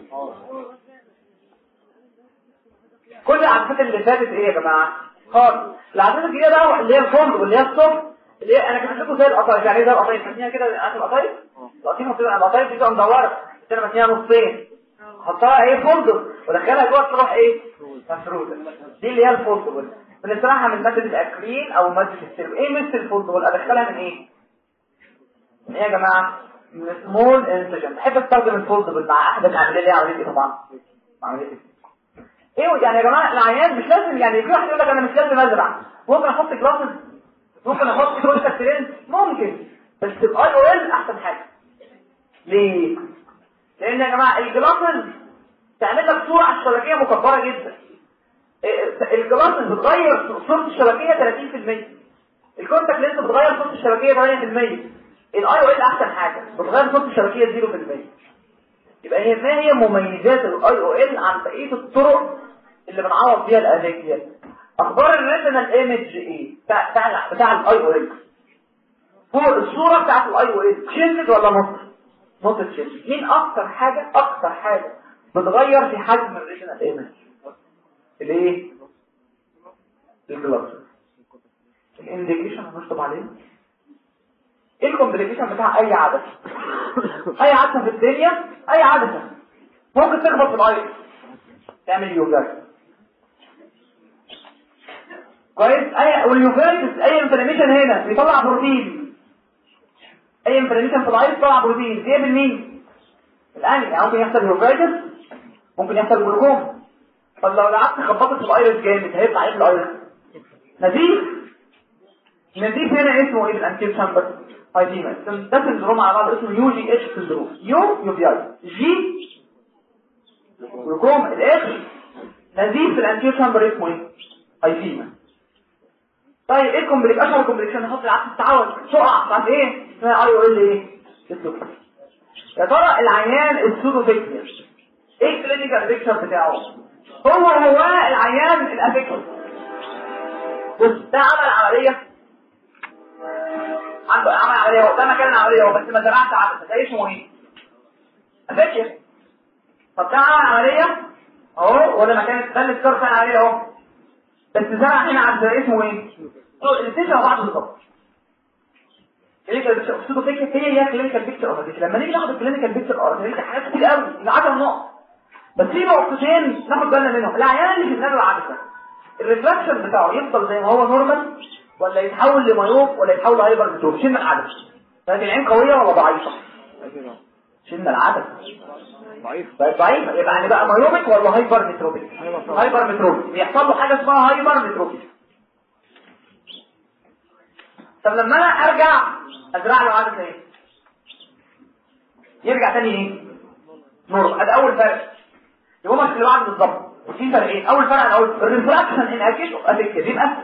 كل العدسات اللي فاتت ايه يا جماعه خالص العدسات الجديده بقى اللي هي الفوند واللي هي الصف اللي هي انا كنت لكم زي القطايف يعني زي القطايف فاتنيها كده عارف القطايف القطايف بتبقى القطايف دي بتبقى مدوره انا ماتنيها نصين حطها ايه فولدر ودخلها جوه تروح ايه مفروده دي اللي هي الفولدر بنزرعها من ماده الاكريل او ماده السيلف ايه مثل الفولدر ادخلها من ايه من ايه يا جماعه من سمول انسجن بحب استخدم الفولدر مع احدث عمليه عمليه ايه طبعا عمليه ايه يعني يا جماعه العيان مش لازم يعني في واحد يقول لك انا مش لازم ازرع ممكن احط جلاسز ممكن احط كونتاكت لينز ممكن بس الاي او ال احسن حاجه ليه لان يا جماعه الجلاسز تعمل لك صوره على الشبكيه مكبره جدا الجلاسز بتغير صوره الشبكيه 30% الكونتاكت لينز بتغير صوره الشبكيه 8% الاي او ال احسن حاجه بتغير صوره الشبكيه 0% يبقى هي ما هي مميزات الاي او ال عن بقيه الطرق اللي بنعوض بيها الالات اخبار الريتنال ايمج ايه بتاع بتاع بتاع الاي او اس فوق الصوره بتاعت الاي او اس تشيلد ولا نص نص تشيلد مين اكتر حاجه اكتر حاجه بتغير في حجم الريتنال ايمج الايه الكلاستر الانديكيشن هنشطب عليه ايه الكومبليكيشن بتاع اي عدسه اي عدسه في الدنيا اي عدسه ممكن تخبط في الايرس تعمل يوجر كويس اي واليوفيرتس اي انفلاميشن هنا بيطلع بروتين اي انفلاميشن في الايرس بيطلع بروتين زي مين الاني يعني ممكن يحصل يوفيرتس ممكن يحصل جلوكوم طب لو لعبت خبطت في الايرس جامد هيطلع ايه في الايرس نزيف نزيف هنا اسمه ايه الانتيب شامبر هايديما ده سندروم على بعض اسمه يو جي اتش سندروم يو يوفياي جي جلوكوم الاتش نزيف في الانتيب شامبر اسمه ايه هايديما طيب ايه الكومبليك اشهر كومبليكشن نحط العكس التعود تقع بتاعت ايه اسمها اي او ال ايه يا ترى العيان السودوفيكتيا ايه الكلينيكال بيكتشر بتاعه هو هو العيان الافكتور بص ده عمل عمليه عنده عمل عمليه هو ده مكان العمليه هو بس ما زرعش عدسه ده اسمه ايه افكتور طب ده عمل عمليه اهو وده مكان ده اللي اتكرر فيها العمليه اهو بس زرع هنا عدسه اسمه ايه الاثنين شبه بعض بالظبط كلينيكال بيكتشر اقصده فكره هي هي كلينيكال بيكتشر اوف لما نيجي ناخد الكلينيكال بيكتشر اوف حاجات كتير قوي 10 نقط بس في نقطتين ناخد بالنا منهم العيان اللي في دماغه العدسه الريفلكشن بتاعه يفضل زي ما هو نورمال ولا يتحول لمايوب ولا يتحول لهايبر متروب شلنا العدسه طيب العين قويه ولا ضعيفه شلنا العدسه ضعيف طيب ضعيفه يبقى يعني بقى مايوبك ولا هايبر متروبيك هايبر متروبيك بيحصل له حاجه اسمها هايبر متروبيك طب لما انا ارجع ازرع له عدسه ايه يرجع تاني ايه نورمال ادي اول فرق يبقى مش اللي بعد بالظبط وفي فرقين اول فرق الاول الريفراكشن ان اكيد افيك بيبقى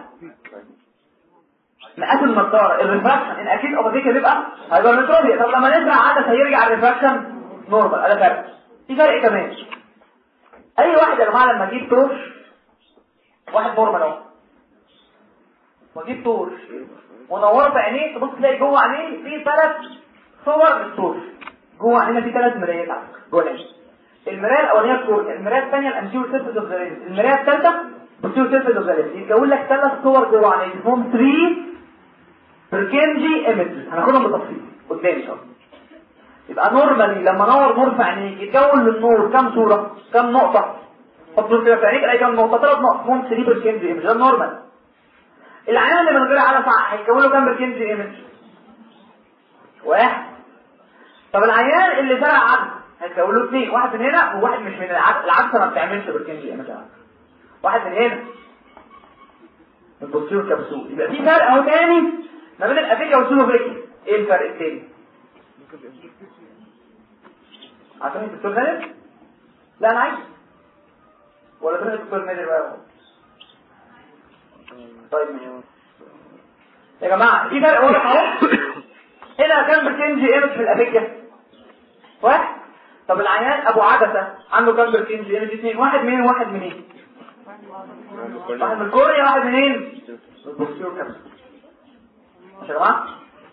مقاس النضاره الريفراكشن ان اكيد افيك بيبقى هيبقى متروبيا طب لما نزرع عدسه هيرجع الريفراكشن نورمال ده فرق في فرق كمان اي واحد يا جماعه لما اجيب تورش واحد نورمال اهو واجيب تورش ونورت عينيه تبص تلاقي جوه عينيه في ثلاث صور من التورش جوه عينينا في ثلاث مرايات على فكرة، جوه العين المرايه الاولانيه الكورنيا المرايه الثانيه الانتيور سيرفيس اوف ذا المرايه الثالثه الانتيور سيرفيس اوف ذا يتكون لك ثلاث صور جوه عينيك اسمهم 3 بركنجي ايمجز هناخدهم بالتفصيل قدام ان شاء الله يبقى نورمالي لما نور نور في عينيك يتكون للنور كام صوره كام نقطه حط نور كده في عينيك الاقي كام نقطه ثلاث نقط اسمهم 3 بركنجي ايمج ده نورمال العيان اللي من غير عدسه هيكون له كام بركنجي ايمج واحد طب العيان اللي زرع عدسه هيكون له اثنين واحد من هنا وواحد مش من العدسه العدسه ما بتعملش بركنجي ايمج واحد من هنا من بوستيرو كبسول يبقى في فرق اهو تاني ما بين الافيكا والسولوفريكي ايه الفرق التاني عشان الدكتور نادر لا انا عايز ولا تروح الدكتور نادر بقى طيب ماشي يا جماعه في فرق واضح اهو هنا كام بركنجي ايمج في الافيكا واحد طب العيان ابو عدسه عنده كام بركنجي ايمج اثنين واحد منين واحد منين واحد من كوريا واحد منين من البوستيرو كابسول ماشي يا جماعه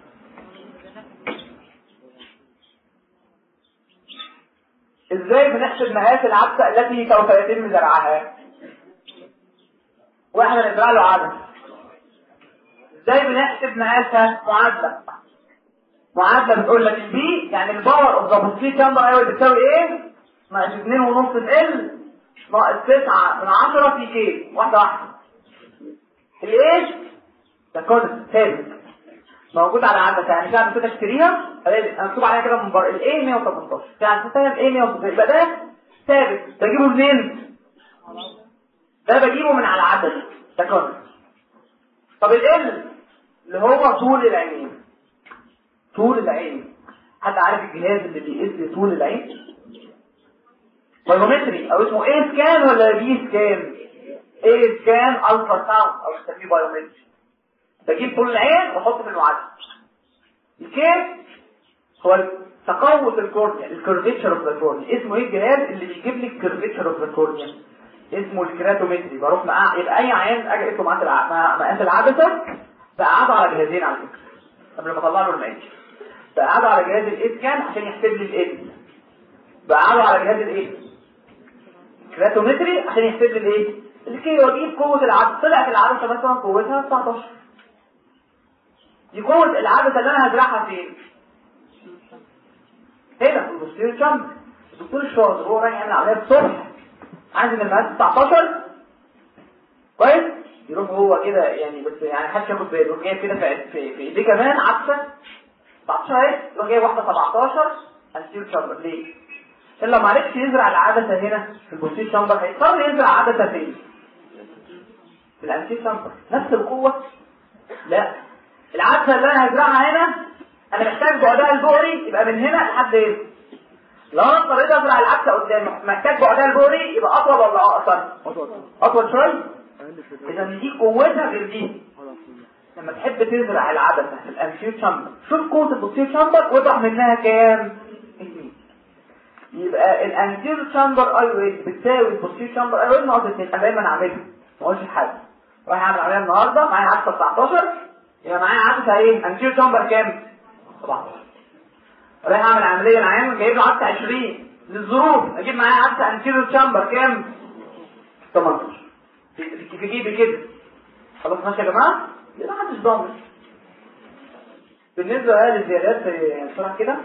ازاي بنحسب مقاس العدسه التي سوف يتم زرعها واحنا نزرع له عدسه ازاي بنحسب مقاسها معادله معادله بتقول لك البي يعني الباور اوف ذا بوستيريور كامبر ايوه بتساوي ايه ناقص 2 ونص ال ناقص 9 من 10 في كي واحده واحده الايش ده كود ثابت موجود على عدسه يعني في عدسه تشتريها مكتوب عليها كده من بره الاي 118 في عدسه ثانيه الاي 118 يبقى ده ثابت بجيبه منين ده بجيبه من على العدسه ده كود طب ال اللي هو طول العين طول العين حد عارف الجهاز اللي بيقيس طول العين بايومتري او اسمه ايه سكان ولا بي سكان ايه سكان الترا ساوند او بنسميه بايومتري بجيب طول العين واحطه في المعادله الكيف هو تقوس الكورنيا الكيرفيتشر اوف ذا كورنيا اسمه ايه الجهاز اللي بيجيب لي الكيرفيتشر اوف ذا كورنيا اسمه الكراتومتري بروح معاه يبقى اي عيان اجي اقيسه معاه مقاس العدسه بقعده على جهازين على فكره قبل ما اطلع له المقاس بقعده على جهاز الاسكان عشان يحسب لي الابن بقعده على جهاز الايه كراتومتري عشان يحسب لي الايه الكي واجيب قوه العدسه طلعت العدسه مثلا قوتها 19 دي قوه العدسه اللي انا هزرعها فين هنا في البوستيريور تشامبر الدكتور الشاطر هو رايح يعمل عمليه الصبح عايز ان المقاس 19 كويس يروح هو كده يعني بس يعني حدش ياخد باله يروح جايب كده في في, في ايديه كمان عدسه 19 اهي يروح جايب واحده 17 انتير شامبر ليه؟ عشان لو ما عرفش يزرع العدسه هنا في البوستير شامبر هيضطر يزرع عدسه فين؟ في الانتير شامبر نفس القوه لا العدسه اللي انا هزرعها هنا انا محتاج بعدها البؤري يبقى من هنا لحد هنا لو انا اضطريت ازرع العدسه قدامي محتاج بعدها البؤري يبقى اطول ولا اقصر اطول شويه اذا دي قوتها غير دي لما تحب تزرع العدسه في الانتير شامبر شوف قوه البوستير شامبر واضح منها كام يبقى الانتير شامبر اي ويت بتساوي البوستير شامبر اي ويت ناقص 2 انا دايما اعملها ما اقولش لحد رايح اعمل عمليه النهارده معايا عدسه 19 يبقى معايا عدسه ايه انتير شامبر كام 17 رايح اعمل عمليه العيان جايب له عدسه 20 للظروف اجيب معايا عدسه انتير شامبر كام 18 في جيبي كده خلاص ماشي يا جماعه لا محدش ضامن بالنسبه بقى للزيادات بسرعه كده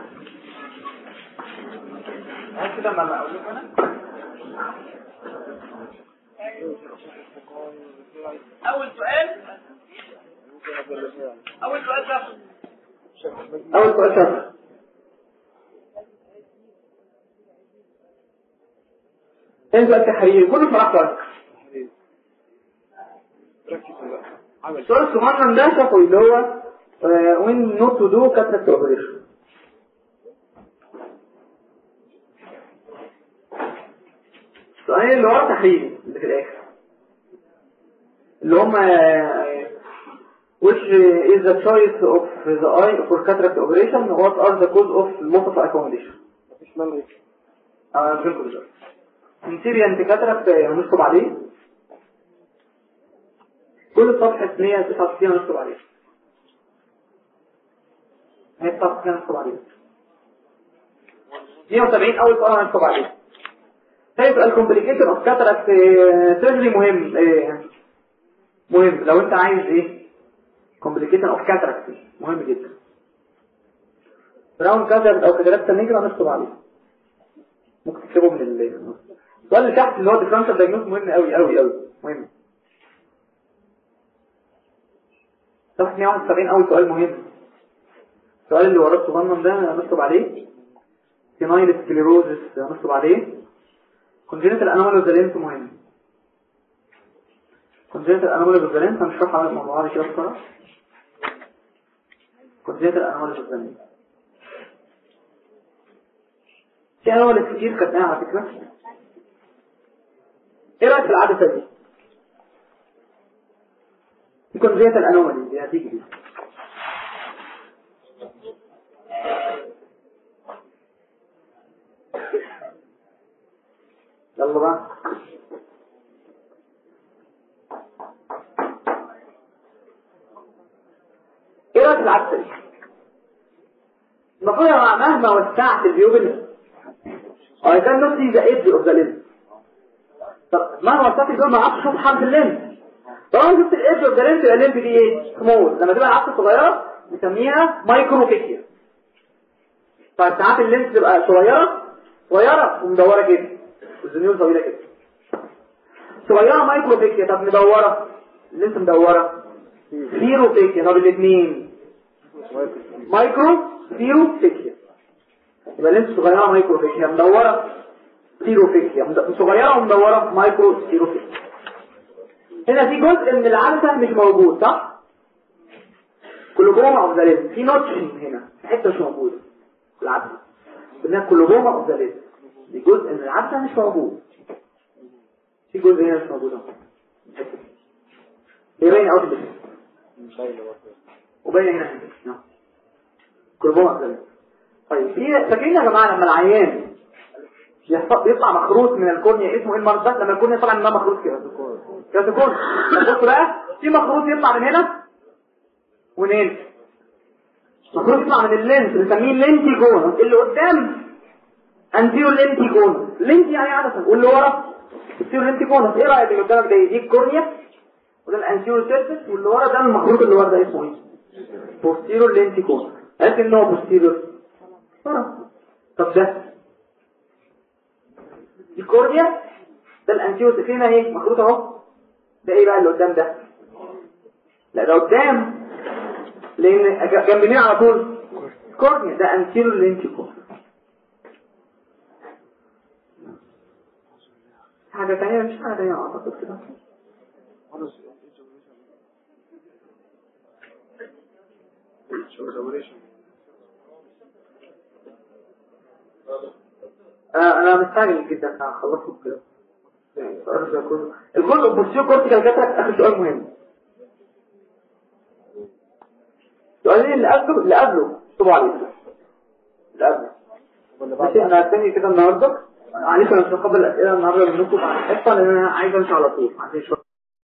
عايز كده ما اقول لكم انا اول سؤال اول سؤال شخص اول سؤال شخص انت التحرير كله فرح فرق السؤال الصغنن ده شافوا اللي هو وين نوت تو دو كاتراكت اوبريشن السؤال اللي هو تحريري اللي في الاخر اللي هم which is the choice of the eye for cataract operation what are the cause of loss of accommodation مفيش ملغي اه مش كل ده انتيريانت كاتراكت هنشطب عليه كل صفحة 169 هنشطب عليه هي الصفحة هنشطب عليه 170 أول سؤال هنشطب عليه طيب الكومبليكيشن اوف كاتراكت سيرجري مهم ايه مهم لو انت عايز ايه كومبليكيشن اوف كاتراكت مهم جدا براون كاتراكت او كاتراكت نيجرا هنشطب عليه ممكن تكتبه من ال السؤال اللي تحت اللي هو ديفرنشال دايجنوز مهم قوي قوي قوي مهم صفحة 171 أول سؤال مهم السؤال اللي وراه الصغنن ده هنكتب عليه سينايل سكليروزس هنكتب عليه كونجنتال انومال اوف ذا لينس مهم كونجنتال انومال اوف ذا لينس هنشرحها مع بعض كده بسرعة كونجنتال انومال اوف ذا لينس في انومال كتير خدناها على فكرة ايه رأيك في العدسة دي؟ دي كونجنتال انومالي اللي هتيجي دي يلا بقى ايه رايك في العدسه دي المفروض مهما وسعت البيوبل اه كان نفسي ذا ايدج اوف ذا لينس طب مهما وسعت البيوبل ما اعرفش اشوف حرف اللينس طبعا شفت الايدج اوف ذا لينس يبقى اللينس دي ايه سمول لما تبقى العدسه صغيره نسميها مايكروفيكيا طيب ساعات اللينس تبقى صغيره صغيره ومدوره كده والزنيول طويلة كده صغيرة مايكروفيكيا طب مدورة لسه مدورة فيروفيكيا طب الاثنين مايكرو فيروفيكيا يبقى لسه صغيرة مايكروفيكيا مدورة فيروفيكيا صغيرة ومدورة مايكرو فيروفيكيا هنا في جزء من العدسة مش موجود صح؟ كلوبوما اوف ذا ليد في نوتش هنا حته مش موجوده في العدسة قلنا كلوبوما اوف ذا ليد دي جزء من العدسة مش موجود في جزء هنا مش موجود اهو هي باين اوت بس وباين هنا نعم كلهم أفضل طيب في فاكرين يا جماعة لما العيان بيطلع مخروط من الكورنيا اسمه ايه المرض ده لما الكورنيا طالع منها مخروط كده كاتيكون بص بقى في مخروط يطلع من هنا ونين مخروط يطلع من اللينس بنسميه اللينتيجون اللي قدام انتيرو لينتيجون لينتي يعني عدسه واللي ورا انتيرو لينتيجون ايه رايك اللي قدامك ده دي الكورنيا وده الانتيرو سيرفيس واللي ورا ده المخروط اللي ورا ده اسمه ايه بوستيرو لينتيجون عرفت ان هو بوستيرو ورا طب ده دي كورنيا ده الانتيوس فين اهي مخروط اهو ده ايه بقى اللي قدام ده لا ده قدام لان جنب مين على طول كورنيا ده انتيرو لينتيكو حاجة تانية مش حاجة تانية اعتقد كده آه انا مستعجل جدا هخلصه كده الجزء البوستيو كورتيكال كاتراكت اخر سؤال مهم السؤالين اللي قبله اللي قبله اكتبوا عليه اللي قبله ماشي انا هستني كده النهارده معلش انا مش هقبل الاسئله النهارده منكم بعد الحصه لان انا عايز امشي على طول عشان